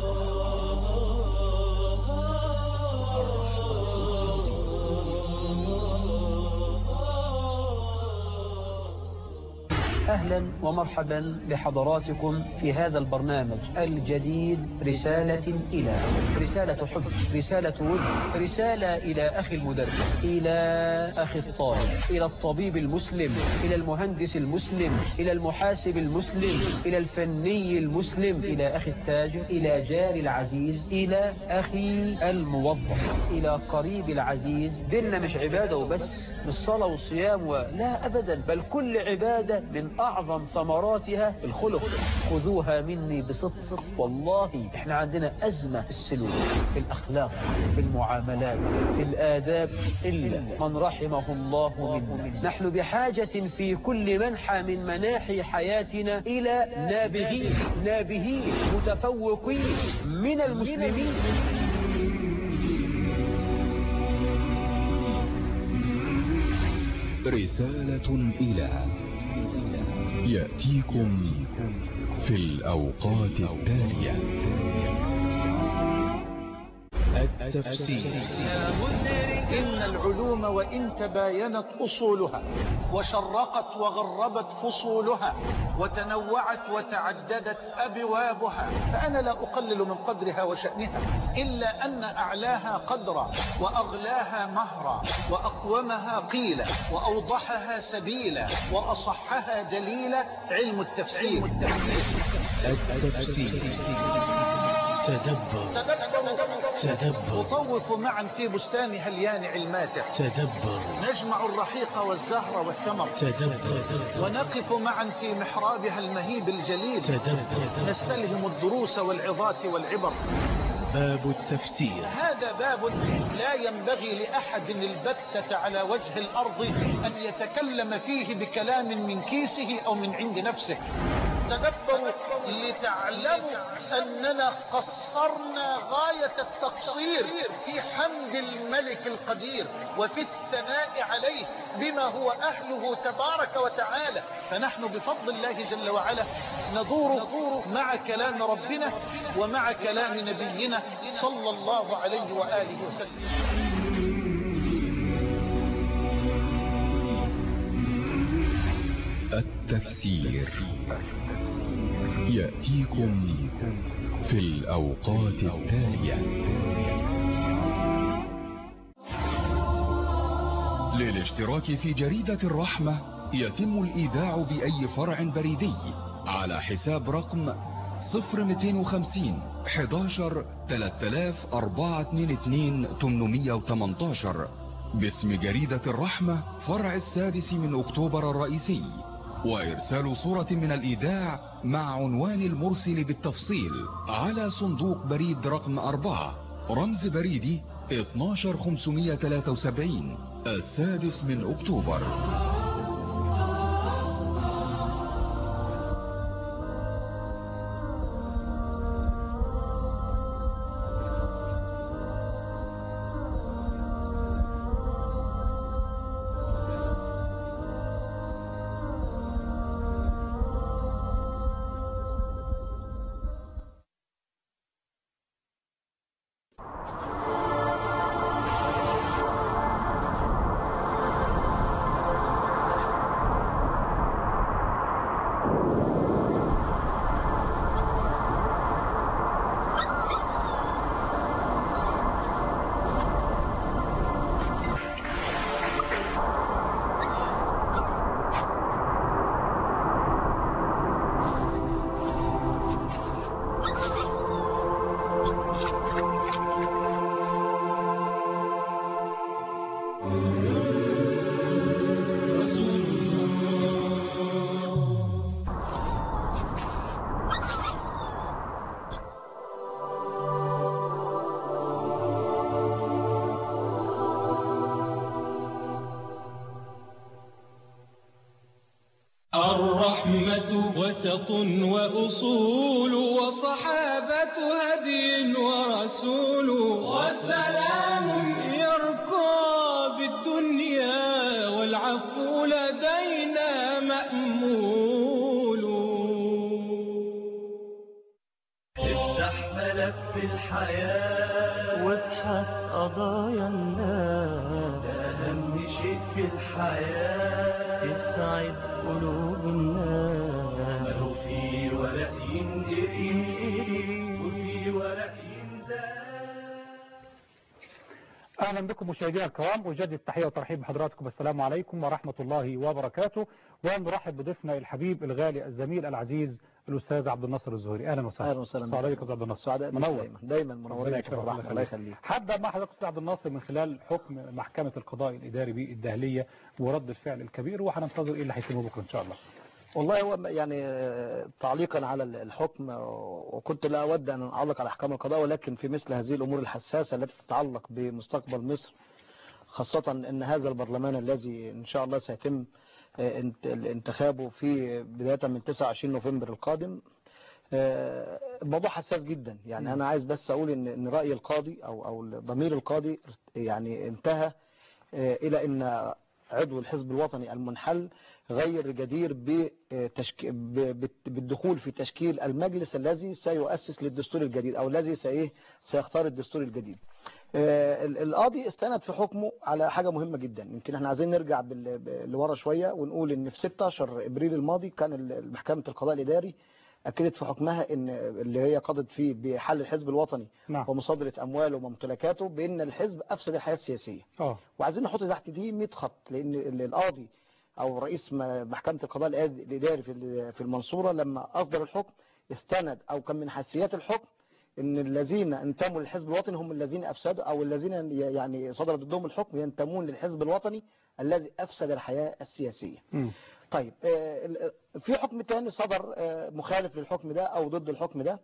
أهلا ومرحبا بحضراتكم في هذا البرنامج الجديد رسالة إلى رسالة حب رسالة ود رسالة إلى أخي المدرس إلى أخي الطالب إلى الطبيب المسلم إلى المهندس المسلم إلى المحاسب المسلم إلى الفني المسلم إلى أخي التاجر إلى جاري العزيز إلى أخي الموظف إلى قريب العزيز ديننا مش عبادة وبس مش صلاة وصيام ولا أبدا بل كل عبادة من أعظم ثمراتها الخلق خذوها مني بصدق والله احنا عندنا أزمة في السلوك في الأخلاق في المعاملات في الآداب إلا من رحمه الله منا نحن بحاجة في كل منحى من مناحي حياتنا إلى نابغين نابهين متفوقين من المسلمين رسالة إلى يأتيكم في الأوقات التالية التفسير إن العلوم وإن تباينت أصولها وشرقت وغربت فصولها وتنوعت وتعددت أبوابها فأنا لا أقلل من قدرها وشأنها إلا أن أعلاها قدرا وأغلاها مهرا وأقومها قيلا وأوضحها سبيلا وأصحها دليلا علم التفسير, التفسير تدبر تدبر نطوف معا في بستان هليان علماته تدبر نجمع الرحيق والزهر والثمر تدبر ونقف معا في محرابها المهيب الجليل تدبر نستلهم الدروس والعظات والعبر باب التفسير هذا باب لا ينبغي لأحد البتة على وجه الأرض أن يتكلم فيه بكلام من كيسه أو من عند نفسه تدبروا لتعلموا أننا قصرنا غاية التقصير في حمد الملك القدير وفي الثناء عليه بما هو أهله تبارك وتعالى فنحن بفضل الله جل وعلا ندور مع كلام ربنا ومع كلام نبينا صلى الله عليه وآله وسلم التفسير يأتيكم في الأوقات التالية للاشتراك في جريدة الرحمة يتم الإيداع بأي فرع بريدي على حساب رقم 0250 11 3422 818 باسم جريدة الرحمة فرع السادس من أكتوبر الرئيسي وإرسال صورة من الإيداع مع عنوان المرسل بالتفصيل على صندوق بريد رقم 4 رمز بريدي 12573 السادس من أكتوبر الرحمة وسط وأصول وصحابة هدي ورسول والسلام يركى بالدنيا والعفو لدينا مأمول افتح ملف الحياة وابحث قضايا الناس ده أهم شيء في الحياة تسعد قلوب الناس لو في ورق ينقري وفي ورق اهلا بكم مشاهدينا الكرام اجدد التحيه والترحيب بحضراتكم السلام عليكم ورحمه الله وبركاته ونرحب بضيفنا الحبيب الغالي الزميل العزيز الاستاذ عبد الناصر الزهري اهلا وسهلا اهلا وسهلا السلام عليكم يا عبد الناصر سعداء منور دايما دايما منورين ربنا يكرمك بالرحمة. الله يخليك هبدا مع حضرتك استاذ عبد الناصر من خلال حكم محكمه القضاء الاداري بالدهليه ورد الفعل الكبير وهننتظر ايه اللي هيتم بكره ان شاء الله والله هو يعني آه، تعليقا على الحكم آه، وكنت لا أود أن أعلق على أحكام القضاء ولكن في مثل هذه الأمور الحساسة التي تتعلق بمستقبل مصر خاصة أن هذا البرلمان الذي إن شاء الله سيتم آه، انت- انتخابه في بداية من 29 نوفمبر القادم آه، الموضوع حساس جدا يعني أنا عايز بس أقول إن إن رأي القاضي أو أو ضمير القاضي يعني انتهى آه، إلى أن عضو الحزب الوطني المنحل غير جدير بتشك... ب- بت- بالدخول في تشكيل المجلس الذي سيؤسس للدستور الجديد او الذي سإيه سيختار الدستور الجديد آه، ال- القاضي استند في حكمه على حاجة مهمة جدا يمكن احنا عايزين نرجع بال- ب- لورا شوية ونقول ان في 16 ابريل الماضي كان ال- محكمة القضاء الاداري اكدت في حكمها ان اللي هي قضت فيه بحل الحزب الوطني نعم. ومصادرة امواله وممتلكاته بان الحزب افسد الحياة السياسية اه وعايزين نحط تحت دي 100 خط لان ال- القاضي او رئيس م- محكمة القضاء الإد- الاداري في ال- في المنصورة لما اصدر الحكم استند او كان من حيثيات الحكم ان الذين انتموا للحزب الوطني هم الذين افسدوا او الذين ي- يعني صدر ضدهم الحكم ينتمون للحزب الوطني الذي افسد الحياة السياسية مم. طيب آه، ال- في حكم تاني صدر آه، مخالف للحكم ده او ضد الحكم ده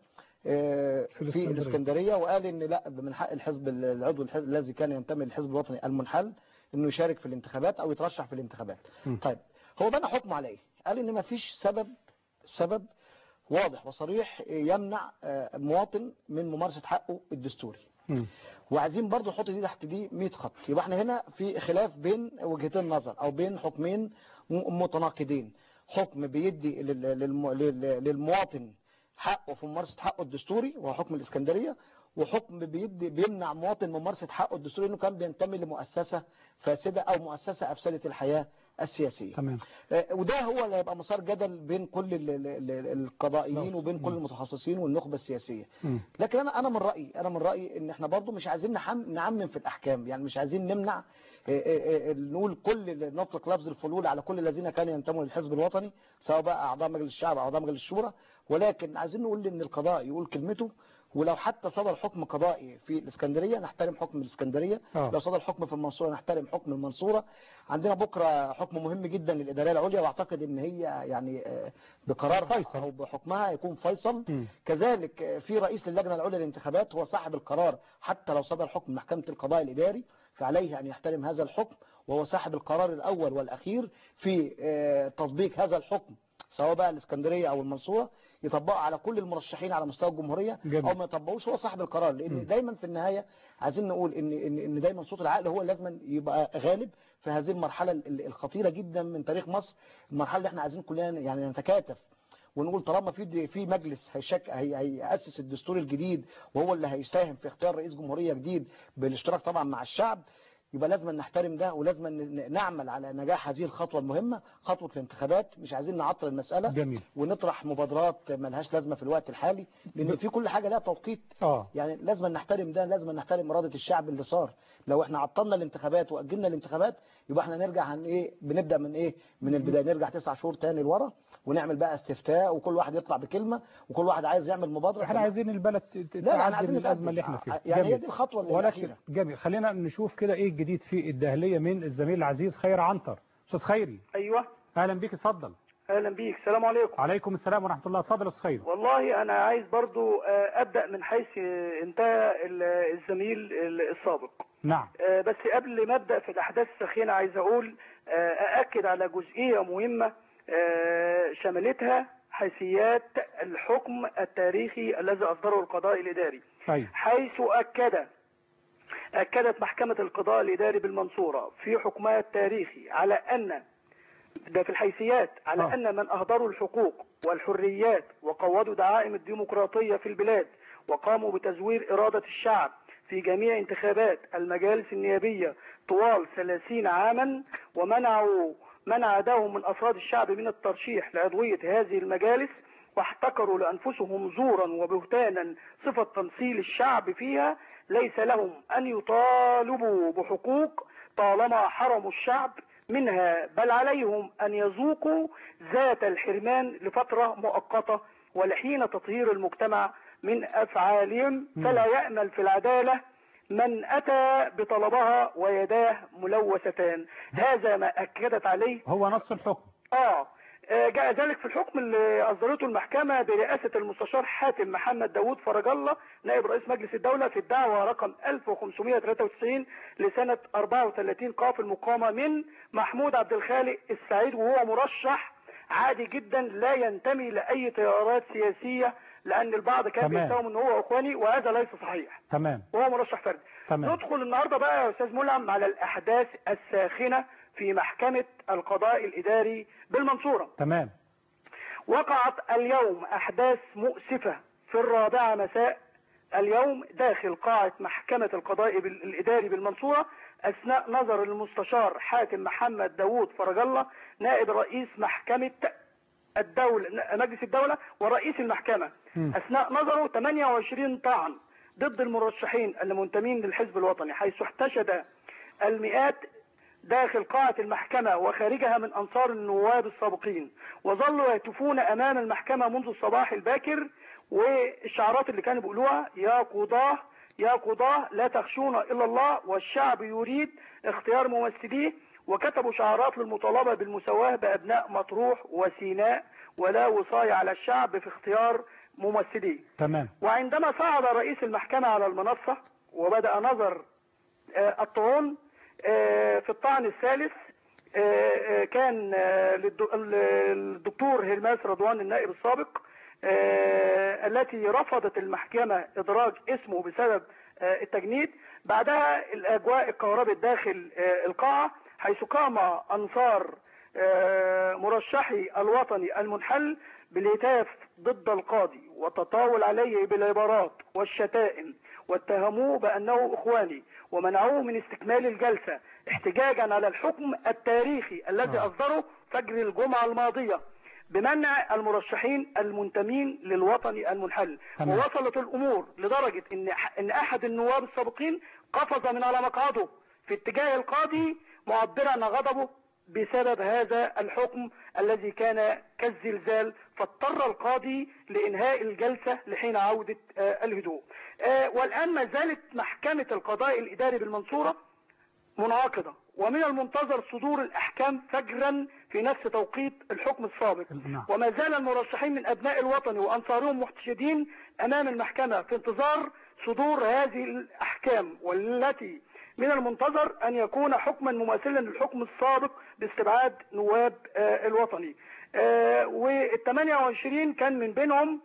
آه، في الإسكندرية. الاسكندريه وقال ان لا من حق الحزب العضو الحزب الذي كان ينتمي للحزب الوطني المنحل انه يشارك في الانتخابات او يترشح في الانتخابات م. طيب هو بنى حكمه على ايه قال ان ما فيش سبب سبب واضح وصريح يمنع آه، مواطن من ممارسه حقه الدستوري مم. وعايزين برضو نحط دي تحت دي 100 خط يبقى احنا هنا في خلاف بين وجهتين نظر او بين حكمين م- متناقضين حكم بيدي لل- للم- لل- للمواطن حقه في ممارسة حقه الدستوري وهو حكم الإسكندرية وحكم بيدي بيمنع مواطن ممارسة حقه الدستوري انه كان بينتمي لمؤسسة فاسدة او مؤسسة افسدت الحياة السياسية تمام آه، وده هو اللي هيبقى مسار جدل بين كل ال- ال- ال- القضائيين وبين كل المتخصصين والنخبة السياسية مم. لكن انا انا من رايي انا من رايي ان احنا برضو مش عايزين نحم نعمم في الاحكام يعني مش عايزين نمنع آه، آه، آه، نقول كل نطلق لفظ الفلول على كل الذين كانوا ينتموا للحزب الوطني سواء بقى اعضاء مجلس الشعب او اعضاء مجلس الشورى ولكن عايزين نقول ان القضاء يقول كلمته ولو حتى صدر حكم قضائي في الاسكندريه نحترم حكم الاسكندريه آه. لو صدر حكم في المنصوره نحترم حكم المنصوره عندنا بكره حكم مهم جدا للاداريه العليا واعتقد ان هي يعني آه، بقرار فيصل. او بحكمها يكون فيصل مم. كذلك آه، في رئيس للجنه العليا للانتخابات هو صاحب القرار حتى لو صدر حكم محكمه القضاء الاداري فعليه ان يحترم هذا الحكم وهو صاحب القرار الاول والاخير في آه، تطبيق هذا الحكم سواء بقى الاسكندريه او المنصوره يطبقه على كل المرشحين على مستوى الجمهوريه جميل. او ما يطبقوش هو صاحب القرار مم. لان دايما في النهايه عايزين نقول ان ان ان دايما صوت العقل هو لازم يبقى غالب في هذه المرحله ال- الخطيره جدا من تاريخ مصر المرحله اللي احنا عايزين كلنا يعني نتكاتف ونقول طالما في في مجلس هيشك هي هيأسس الدستور الجديد وهو اللي هيساهم في اختيار رئيس جمهورية جديد بالاشتراك طبعا مع الشعب يبقى لازم نحترم ده ولازم ن- نعمل على نجاح هذه الخطوة المهمة خطوة الانتخابات مش عايزين نعطل المسألة جميل ونطرح مبادرات ملهاش لازمة في الوقت الحالي لأن في كل حاجة لها توقيت اه يعني لازم نحترم ده لازم نحترم إرادة الشعب اللي صار لو احنا عطلنا الانتخابات وأجلنا الانتخابات يبقى احنا نرجع عن ايه بنبدأ من ايه من البداية نرجع تسع شهور تاني لورا ونعمل بقى استفتاء وكل واحد يطلع بكلمة وكل واحد عايز يعمل مبادرة احنا عايزين البلد ت- ت- لا لا احنا تعدي عايزين من الازمه نتقدم. اللي احنا فيها يعني هي جميل. دي الخطوة اللي ولكن الأخيرة. جميل خلينا نشوف كده ايه الجديد في الداهليه من الزميل العزيز خير عنتر استاذ خيري ايوه اهلا بيك اتفضل اهلا بيك السلام عليكم عليكم السلام ورحمه الله اتفضل يا استاذ خيري والله انا عايز برضو آه، ابدا من حيث آه، انتهى ال- الزميل ال- السابق نعم آه، بس قبل ما ابدا في الاحداث السخينه عايز اقول آه، ااكد على جزئيه مهمه آه، شملتها حيثيات الحكم التاريخي الذي اصدره القضاء الاداري ايوه حيث أكد أكدت محكمة القضاء الإداري بالمنصورة في حكمها التاريخي على أن ده في الحيثيات على آه. أن من أهدروا الحقوق والحريات وقودوا دعائم الديمقراطية في البلاد وقاموا بتزوير إرادة الشعب في جميع انتخابات المجالس النيابية طوال 30 عاما ومنعوا من عاداهم من أفراد الشعب من الترشيح لعضوية هذه المجالس واحتكروا لأنفسهم زورا وبهتانا صفة تمثيل الشعب فيها ليس لهم أن يطالبوا بحقوق طالما حرموا الشعب منها بل عليهم أن يذوقوا ذات الحرمان لفترة مؤقتة ولحين تطهير المجتمع من أفعالهم فلا يأمل في العدالة من أتى بطلبها ويداه ملوثتان هذا ما أكدت عليه هو نص الحكم آه آه، جاء ذلك في الحكم اللي أصدرته المحكمة برئاسة المستشار حاتم محمد داوود فرج الله نائب رئيس مجلس الدولة في الدعوة رقم 1593 لسنة 34 قاف المقامة من محمود عبد الخالق السعيد وهو مرشح عادي جدا لا ينتمي لأي تيارات سياسية لأن البعض كان تمام. بيتهم ان هو اخواني وهذا ليس صحيح تمام وهو مرشح فردي تمام. ندخل النهارده بقى يا استاذ ملهم على الاحداث الساخنه في محكمة القضاء الإداري بالمنصورة تمام وقعت اليوم أحداث مؤسفة في الرابعة مساء اليوم داخل قاعة محكمة القضاء بال- الإداري بالمنصورة أثناء نظر المستشار حاتم محمد داوود فرج الله نائب رئيس محكمة الدولة مجلس الدولة ورئيس المحكمة مم. أثناء نظره 28 طعن ضد المرشحين المنتمين للحزب الوطني حيث احتشد المئات داخل قاعة المحكمة وخارجها من أنصار النواب السابقين وظلوا يهتفون أمام المحكمة منذ الصباح الباكر والشعارات اللي كانوا بيقولوها يا قضاة يا قضاة لا تخشون إلا الله والشعب يريد اختيار ممثليه وكتبوا شعارات للمطالبة بالمساواة بأبناء مطروح وسيناء ولا وصاية على الشعب في اختيار ممثليه تمام وعندما صعد رئيس المحكمة على المنصة وبدأ نظر آه، الطعون آه، في الطعن الثالث آه، آه، كان آه، للد- ال- الدكتور هرماس رضوان النائب السابق آه، التي رفضت المحكمة إدراج اسمه بسبب آه، التجنيد بعدها الأجواء الكهرباء داخل آه، القاعة حيث قام أنصار آه، مرشحي الوطني المنحل بالهتاف ضد القاضي وتطاول عليه بالعبارات والشتائم واتهموه بأنه إخواني ومنعوه من استكمال الجلسة احتجاجا على الحكم التاريخي الذي آه. أصدره فجر الجمعة الماضية بمنع المرشحين المنتمين للوطني المنحل تمام. ووصلت الأمور لدرجة إن إن أحد النواب السابقين قفز من على مقعده في اتجاه القاضي معبرا عن غضبه بسبب هذا الحكم الذي كان كالزلزال فاضطر القاضي لإنهاء الجلسة لحين عودة آه، الهدوء آه، والآن ما زالت محكمة القضاء الإداري بالمنصورة منعقدة ومن المنتظر صدور الأحكام فجرا في نفس توقيت الحكم السابق نعم. وما زال المرشحين من أبناء الوطن وأنصارهم محتشدين أمام المحكمة في انتظار صدور هذه الأحكام والتي من المنتظر أن يكون حكما مماثلا للحكم السابق باستبعاد نواب آه، الوطني وال 28 كان من بينهم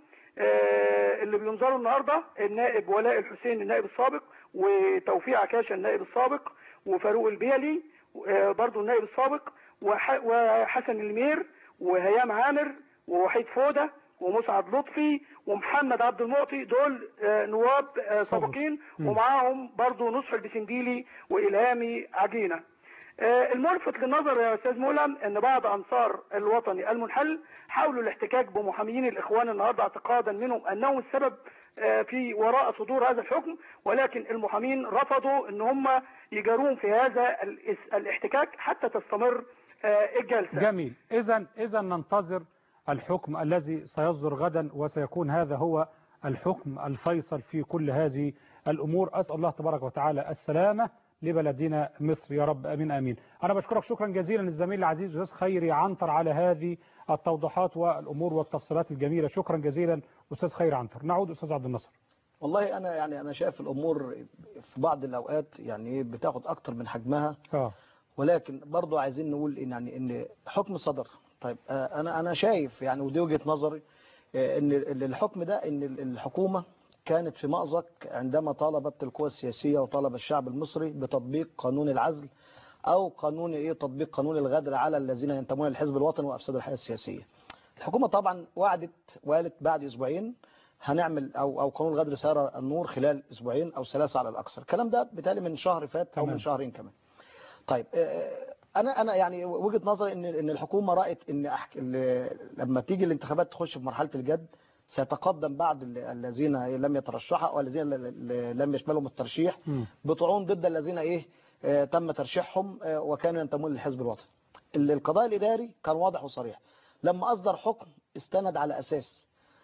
آه، اللي بينظروا النهارده النائب ولاء الحسين النائب السابق وتوفيق عكاشة النائب السابق وفاروق البيلي آه، برضو النائب السابق وح- وحسن المير وهيام عامر ووحيد فودة ومسعد لطفي ومحمد عبد المعطي دول آه، نواب آه، سابق. سابقين مم. ومعاهم برضو نصح البسنديلي وإلهامي عجينة آه، الملفت للنظر يا استاذ مولم ان بعض انصار الوطني المنحل حاولوا الاحتكاك بمحاميين الاخوان النهارده اعتقادا منهم انهم السبب آه، في وراء صدور هذا الحكم ولكن المحامين رفضوا ان هم يجاروهم في هذا الاس- الاحتكاك حتى تستمر آه، الجلسه جميل إذا إذا ننتظر الحكم الذي سيصدر غدا وسيكون هذا هو الحكم الفيصل في كل هذه الأمور أسأل الله تبارك وتعالى السلامة لبلدنا مصر يا رب أمين أمين أنا بشكرك شكرا جزيلا للزميل العزيز أستاذ خيري عنتر على هذه التوضيحات والأمور والتفصيلات الجميلة شكرا جزيلا أستاذ خيري عنتر نعود أستاذ عبد النصر والله انا يعني انا شايف الامور في بعض الاوقات يعني بتاخد اكتر من حجمها آه. ولكن برضو عايزين نقول ان يعني ان حكم صدر طيب آه، انا انا شايف يعني ودي وجهة نظري آه، ان ال- الحكم ده ان ال- الحكومة كانت في مأزق عندما طالبت القوى السياسية وطالب الشعب المصري بتطبيق قانون العزل او قانون ايه تطبيق قانون الغدر على الذين ينتمون للحزب الوطني وافسدوا الحياة السياسية الحكومة طبعا وعدت وقالت بعد اسبوعين هنعمل او او قانون الغدر سيرى النور خلال اسبوعين او ثلاثة على الاكثر الكلام ده بالتالي من شهر فات او تمام. من شهرين كمان طيب آه، انا انا يعني وجهه نظري ان ان الحكومه رأت ان أحك... ال- لما تيجي الانتخابات تخش في مرحله الجد سيتقدم بعض ال- الذين لم يترشحوا والذين ل- ل- لم يشملهم الترشيح مم. بطعون ضد الذين ايه آه، تم ترشيحهم آه، وكانوا ينتمون للحزب الوطني ال- القضاء الاداري كان واضح وصريح لما اصدر حكم استند على اساس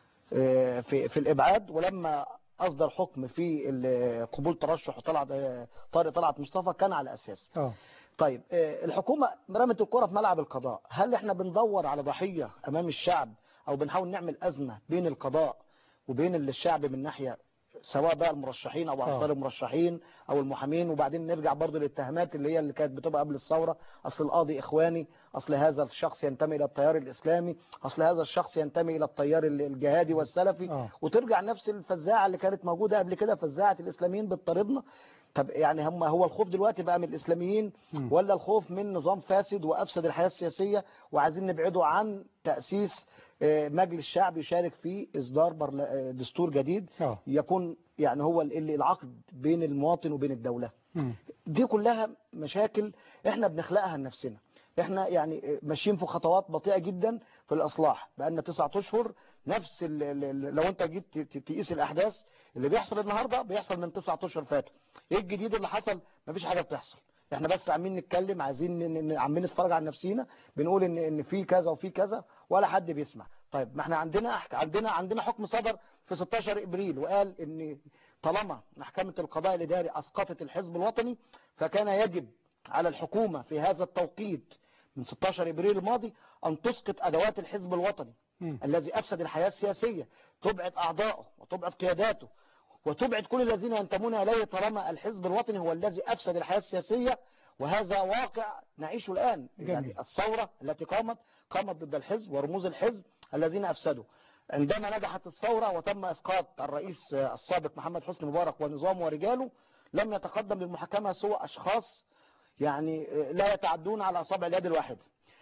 آه، في في الابعاد ولما اصدر حكم في ال- قبول ترشح طلعت آه، طارق طلعت مصطفى كان على اساس آه. طيب آه، الحكومة رمت الكرة في ملعب القضاء هل احنا بندور على ضحية امام الشعب او بنحاول نعمل ازمة بين القضاء وبين الشعب من ناحية سواء بقى المرشحين او انصار آه. المرشحين او المحامين وبعدين نرجع برضو للاتهامات اللي هي اللي كانت بتبقى قبل الثورة اصل القاضي اخواني اصل هذا الشخص ينتمي الى التيار الاسلامي اصل هذا الشخص ينتمي الى التيار الجهادي والسلفي آه. وترجع نفس الفزاعة اللي كانت موجودة قبل كده فزاعة الاسلاميين بتطاردنا طب يعني هم هو الخوف دلوقتي بقى من الاسلاميين مم. ولا الخوف من نظام فاسد وافسد الحياه السياسيه وعايزين نبعده عن تاسيس آه، مجلس شعب يشارك في اصدار برل- آه، دستور جديد اه يكون يعني هو ال- ال- العقد بين المواطن وبين الدوله مم. دي كلها مشاكل احنا بنخلقها لنفسنا احنا يعني ماشيين في خطوات بطيئه جدا في الاصلاح بقالنا تسعة اشهر نفس ال ال لو انت جيت ت- تقيس الاحداث اللي بيحصل النهارده بيحصل من تسعة اشهر فاتوا ايه الجديد اللي حصل مفيش حاجه بتحصل احنا بس عمالين نتكلم عايزين ن- ن- عمالين نتفرج على نفسينا بنقول ان ان في كذا وفي كذا ولا حد بيسمع طيب ما احنا عندنا أحك- عندنا عندنا حكم صدر في 16 ابريل وقال ان طالما محكمه القضاء الاداري اسقطت الحزب الوطني فكان يجب على الحكومه في هذا التوقيت من 16 ابريل الماضي ان تسقط ادوات الحزب الوطني مم. الذي افسد الحياه السياسيه تبعد اعضائه وتبعد قياداته وتبعد كل الذين ينتمون اليه طالما الحزب الوطني هو الذي افسد الحياه السياسيه وهذا واقع نعيشه الان جميل. يعني الثوره التي قامت قامت ضد الحزب ورموز الحزب الذين افسدوا عندما نجحت الثوره وتم اسقاط الرئيس السابق محمد حسني مبارك ونظامه ورجاله لم يتقدم للمحاكمه سوى اشخاص يعني لا يتعدون على اصابع اليد الواحده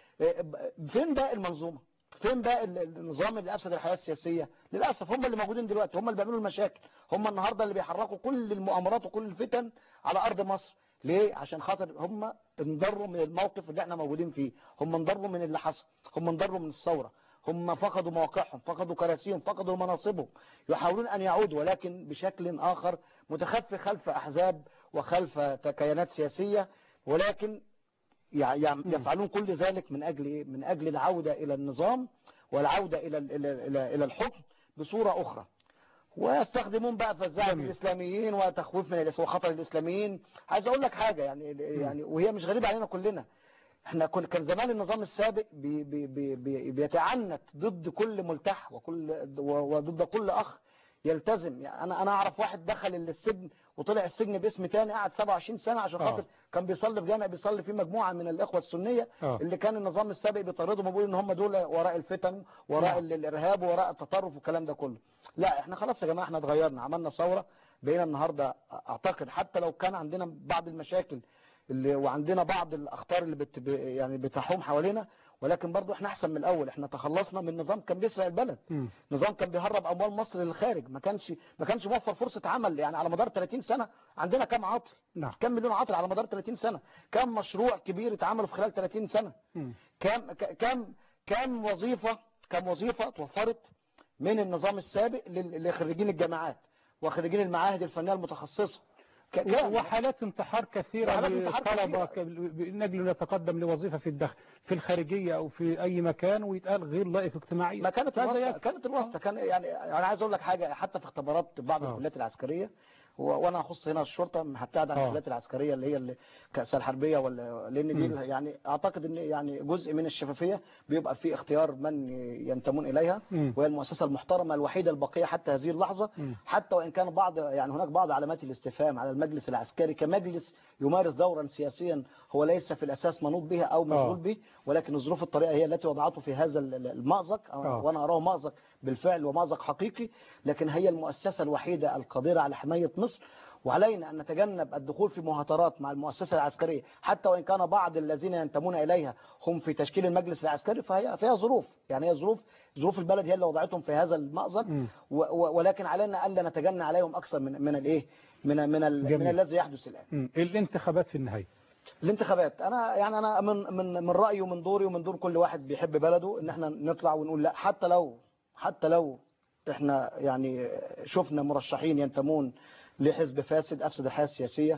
فين بقى المنظومه فين بقى ال- النظام اللي افسد الحياه السياسيه للاسف هم اللي موجودين دلوقتي هم اللي بيعملوا المشاكل هم النهارده اللي بيحركوا كل المؤامرات وكل الفتن على ارض مصر ليه عشان خاطر هم انضروا من الموقف اللي احنا موجودين فيه هم انضروا من اللي حصل هم انضروا من الثوره هم فقدوا مواقعهم فقدوا كراسيهم فقدوا مناصبهم يحاولون ان يعودوا ولكن بشكل اخر متخفي خلف احزاب وخلف كيانات سياسيه ولكن يع- يع- يفعلون كل ذلك من اجل ايه؟ من اجل العوده الى النظام والعوده الى ال- الى الى, إلى الحكم بصوره اخرى ويستخدمون بقى فزاعه جميل. الاسلاميين وتخويف من الإس- وخطر الاسلاميين عايز اقول لك حاجه يعني يعني وهي مش غريبه علينا كلنا احنا كل كان زمان النظام السابق بي بي بي بي بيتعنت ضد كل ملتح وكل و- وضد كل اخ يلتزم يعني انا انا اعرف واحد دخل السجن وطلع السجن باسم تاني قعد 27 سنه عشان آه. خاطر كان بيصلي في جامع بيصلي فيه مجموعه من الاخوه السنيه آه. اللي كان النظام السابق بيطردهم وبيقول ان هم دول وراء الفتن وراء نعم. ال- الارهاب وراء التطرف والكلام ده كله لا احنا خلاص يا جماعه احنا اتغيرنا عملنا ثوره بقينا النهارده اعتقد حتى لو كان عندنا بعض المشاكل اللي وعندنا بعض الاخطار اللي بت ب- يعني بتحوم حوالينا ولكن برضو احنا احسن من الاول احنا تخلصنا من نظام كان بيسرق البلد مم. نظام كان بيهرب اموال مصر للخارج ما كانش ما كانش موفر فرصه عمل يعني على مدار 30 سنه عندنا كام عاطل نعم كام مليون عاطل على مدار 30 سنه كام مشروع كبير اتعملوا في خلال 30 سنه مم. كام ك- كام كام وظيفه كام وظيفه توفرت من النظام السابق لل- لخريجين الجامعات وخريجين المعاهد الفنيه المتخصصه ك- كام؟ وحالات انتحار كثيرة وحالات انتحار للطلبة كثيرة. ك- من أجل يتقدم لوظيفة في الداخل في الخارجية أو في أي مكان ويتقال غير لائق اجتماعيا ما كانت هذا الواسطه يكفي. كانت الواسطه كان يعني انا عايز اقول لك حاجه حتى في اختبارات بعض آه. الكليات العسكريه و- وانا اخص هنا الشرطه هبتعد عن آه. الكليات العسكريه اللي هي اللي كاس الحربيه ولا لان دي مم. يعني اعتقد ان يعني جزء من الشفافيه بيبقى في اختيار من ينتمون اليها مم. وهي المؤسسه المحترمه الوحيده الباقيه حتى هذه اللحظه مم. حتى وان كان بعض يعني هناك بعض علامات الاستفهام على المجلس العسكري كمجلس يمارس دورا سياسيا هو ليس في الاساس منوط به او مشغول آه. به ولكن الظروف الطريقه هي التي وضعته في هذا ال- ال- المأزق أو- آه. وانا اراه مأزق بالفعل ومأزق حقيقي لكن هي المؤسسه الوحيده القادره على حمايه مصر وعلينا ان نتجنب الدخول في مهاترات مع المؤسسه العسكريه حتى وان كان بعض الذين ينتمون اليها هم في تشكيل المجلس العسكري فهي فيها ظروف يعني هي ظروف ظروف البلد هي اللي وضعتهم في هذا المأزق مم. و- و- ولكن علينا الا نتجنى عليهم اكثر من من الايه من من ال- جميل. من الذي يحدث الان مم. الانتخابات في النهاية الانتخابات انا يعني انا من من من رايي ومن دوري ومن دور كل واحد بيحب بلده ان احنا نطلع ونقول لا حتى لو حتى لو احنا يعني شفنا مرشحين ينتمون لحزب فاسد افسد الحياه السياسيه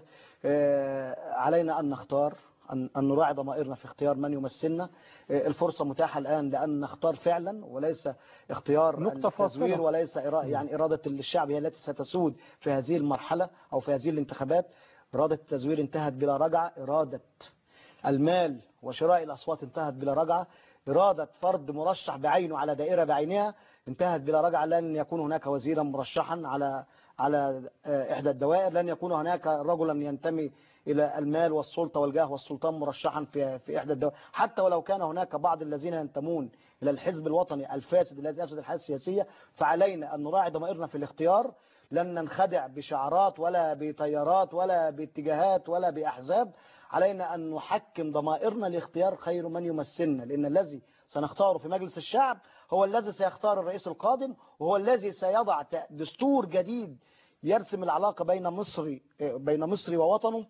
آه، علينا ان نختار أن أن نراعي ضمائرنا في اختيار من يمثلنا آه، الفرصة متاحة الآن لأن نختار فعلا وليس اختيار نقطة التزوير فاصلة. وليس إرا- يعني إرادة الشعب هي التي ستسود في هذه المرحلة أو في هذه الانتخابات إرادة التزوير انتهت بلا رجعة إرادة المال وشراء الأصوات انتهت بلا رجعة إرادة فرد مرشح بعينه على دائرة بعينها انتهت بلا رجعة لن يكون هناك وزيرا مرشحا على على آه، إحدى الدوائر لن يكون هناك رجلا ينتمي إلى المال والسلطة والجاه والسلطان مرشحا في في إحدى الدوائر حتى ولو كان هناك بعض الذين ينتمون إلى الحزب الوطني الفاسد الذي أفسد الحياة السياسية فعلينا أن نراعي ضمائرنا في الاختيار لن ننخدع بشعارات ولا بتيارات ولا باتجاهات ولا بأحزاب علينا أن نحكم ضمائرنا لاختيار خير من يمثلنا لأن الذي سنختاره في مجلس الشعب هو الذي سيختار الرئيس القادم وهو الذي سيضع ت- دستور جديد يرسم العلاقة بين مصري بين مصري ووطنه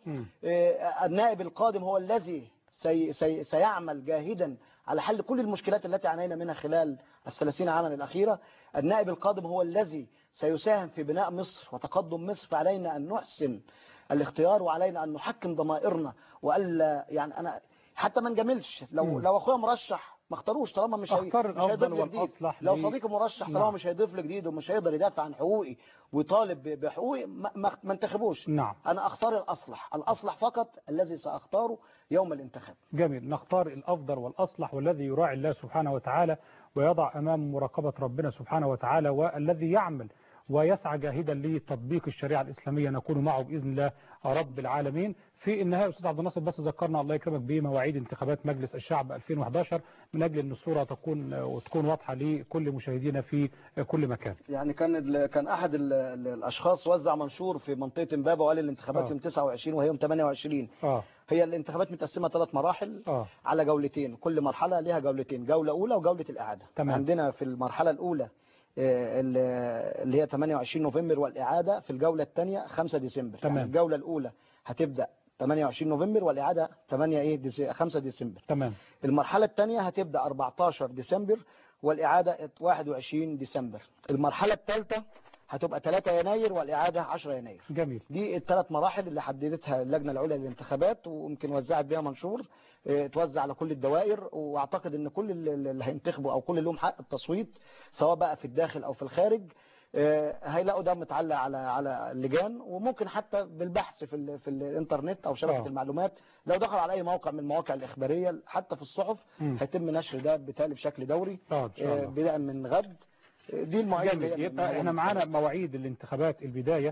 آه، النائب القادم هو الذي سي سي سيعمل جاهدا على حل كل المشكلات التي عانينا منها خلال الثلاثين عاما الأخيرة النائب القادم هو الذي سيساهم في بناء مصر وتقدم مصر فعلينا أن نحسن الاختيار وعلينا أن نحكم ضمائرنا وألا يعني أنا حتى ما نجاملش لو مم. لو أخويا مرشح ما اختاروش طالما مش هي- أختار مش هيضيف الأفضل لي جديد والأصلح لو لي. صديقي مرشح طالما نعم. مش هيضيف لي جديد ومش هيقدر يدافع عن حقوقي ويطالب ب- بحقوقي ما, ما ما انتخبوش نعم أنا أختار الأصلح الأصلح فقط الذي سأختاره يوم الانتخاب جميل نختار الأفضل والأصلح والذي يراعي الله سبحانه وتعالى ويضع أمام مراقبة ربنا سبحانه وتعالى والذي يعمل ويسعى جاهدا لتطبيق الشريعة الإسلامية نكون معه بإذن الله رب العالمين في النهاية أستاذ عبد الناصر بس ذكرنا الله يكرمك بمواعيد انتخابات مجلس الشعب 2011 من أجل أن الصورة تكون وتكون واضحة لكل مشاهدينا في كل مكان يعني كان ال- كان احد ال- ال- الاشخاص وزع منشور في منطقه امبابه وقال الانتخابات آه. يوم 29 وهي يوم 28 آه هي الانتخابات متقسمه ثلاث مراحل آه على جولتين كل مرحله ليها جولتين جوله اولى وجوله الاعاده تمام. عندنا في المرحله الاولى آه، ال- اللي هي 28 نوفمبر والاعاده في الجوله الثانيه 5 ديسمبر تمام. يعني الجوله الاولى هتبدا 28 نوفمبر والاعاده 8 ايه ديس- 5 ديسمبر تمام المرحلة الثانية هتبدأ 14 ديسمبر والإعادة 21 ديسمبر المرحلة الثالثة هتبقى 3 يناير والإعادة 10 يناير جميل دي الثلاث مراحل اللي حددتها اللجنة العليا للانتخابات ويمكن وزعت بيها منشور اه، توزع على كل الدوائر واعتقد ان كل اللي اللي هينتخبوا او كل اللي لهم حق التصويت سواء بقى في الداخل او في الخارج اه، هيلاقوا ده متعلق على على اللجان وممكن حتى بالبحث في ال في الانترنت او شبكه آه. المعلومات لو دخل على اي موقع من المواقع الاخباريه حتى في الصحف مم. هيتم نشر ده بالتالي بشكل دوري آه إن شاء اه، الله بدءا من غد اه، دي المواعيد اللي جميل هي يبقى من- احنا معانا مواعيد الانتخابات البداية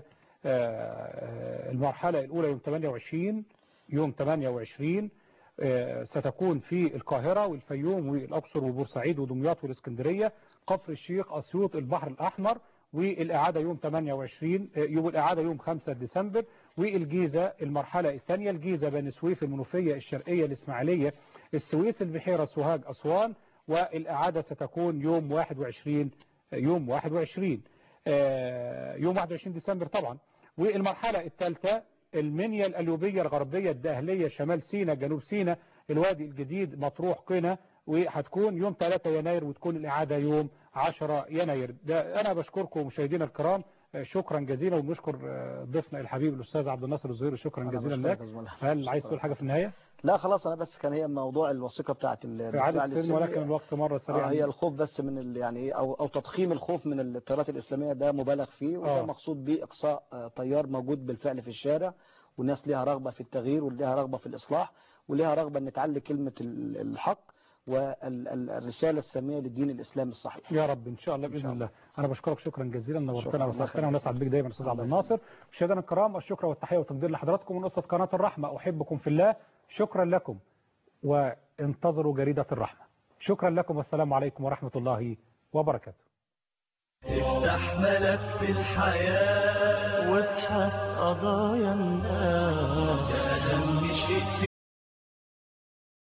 آه، المرحلة الأولى يوم 28 يوم 28 آه، ستكون في القاهرة والفيوم والأقصر وبورسعيد ودمياط والإسكندرية كفر الشيخ أسيوط البحر الأحمر والإعادة يوم 28 آه، يوم الإعادة يوم 5 ديسمبر والجيزة المرحلة الثانية الجيزة بني سويف المنوفية الشرقية الإسماعيلية السويس البحيرة سوهاج أسوان والإعادة ستكون يوم 21 يوم 21 آه، يوم 21 ديسمبر طبعا والمرحلة الثالثة المنيا الأليوبية الغربية الدهلية شمال سينا جنوب سينا الوادي الجديد مطروح قنا وهتكون يوم 3 يناير وتكون الإعادة يوم 10 يناير ده أنا بشكركم مشاهدينا الكرام آه، شكرا جزيلا وبنشكر آه، ضيفنا الحبيب الأستاذ عبد الناصر الزهيري شكرا أنا جزيلا بشكرك لك يا زميلي. هل عايز تقول حاجة في النهاية؟ لا خلاص انا بس كان هي موضوع الوثيقه بتاعت ال- في عادة الدفاع السن السري. ولكن الوقت مرة آه سريعا هي الخوف بس من ال يعني إيه او او تضخيم الخوف من التيارات الاسلاميه ده مبالغ فيه وده آه. مقصود مقصود به اقصاء آه، تيار موجود بالفعل في الشارع والناس ليها رغبه في التغيير وليها رغبه في الاصلاح وليها رغبه ان تعلي كلمه ال- الحق والرساله الساميه للدين الاسلامي الصحيح يا رب ان شاء الله باذن شاء الله انا بشكرك شكرا جزيلا شكراً. نورتنا الله وسعدتنا يخليك. ونسعد بك دايما استاذ عبد الناصر مشاهدينا الكرام الشكر والتحيه والتقدير لحضراتكم من اسره قناه الرحمه احبكم في الله شكرا لكم وانتظروا جريده الرحمه شكرا لكم والسلام عليكم ورحمه الله وبركاته افتح ملف الحياة وابحث قضايا الناس ده أهم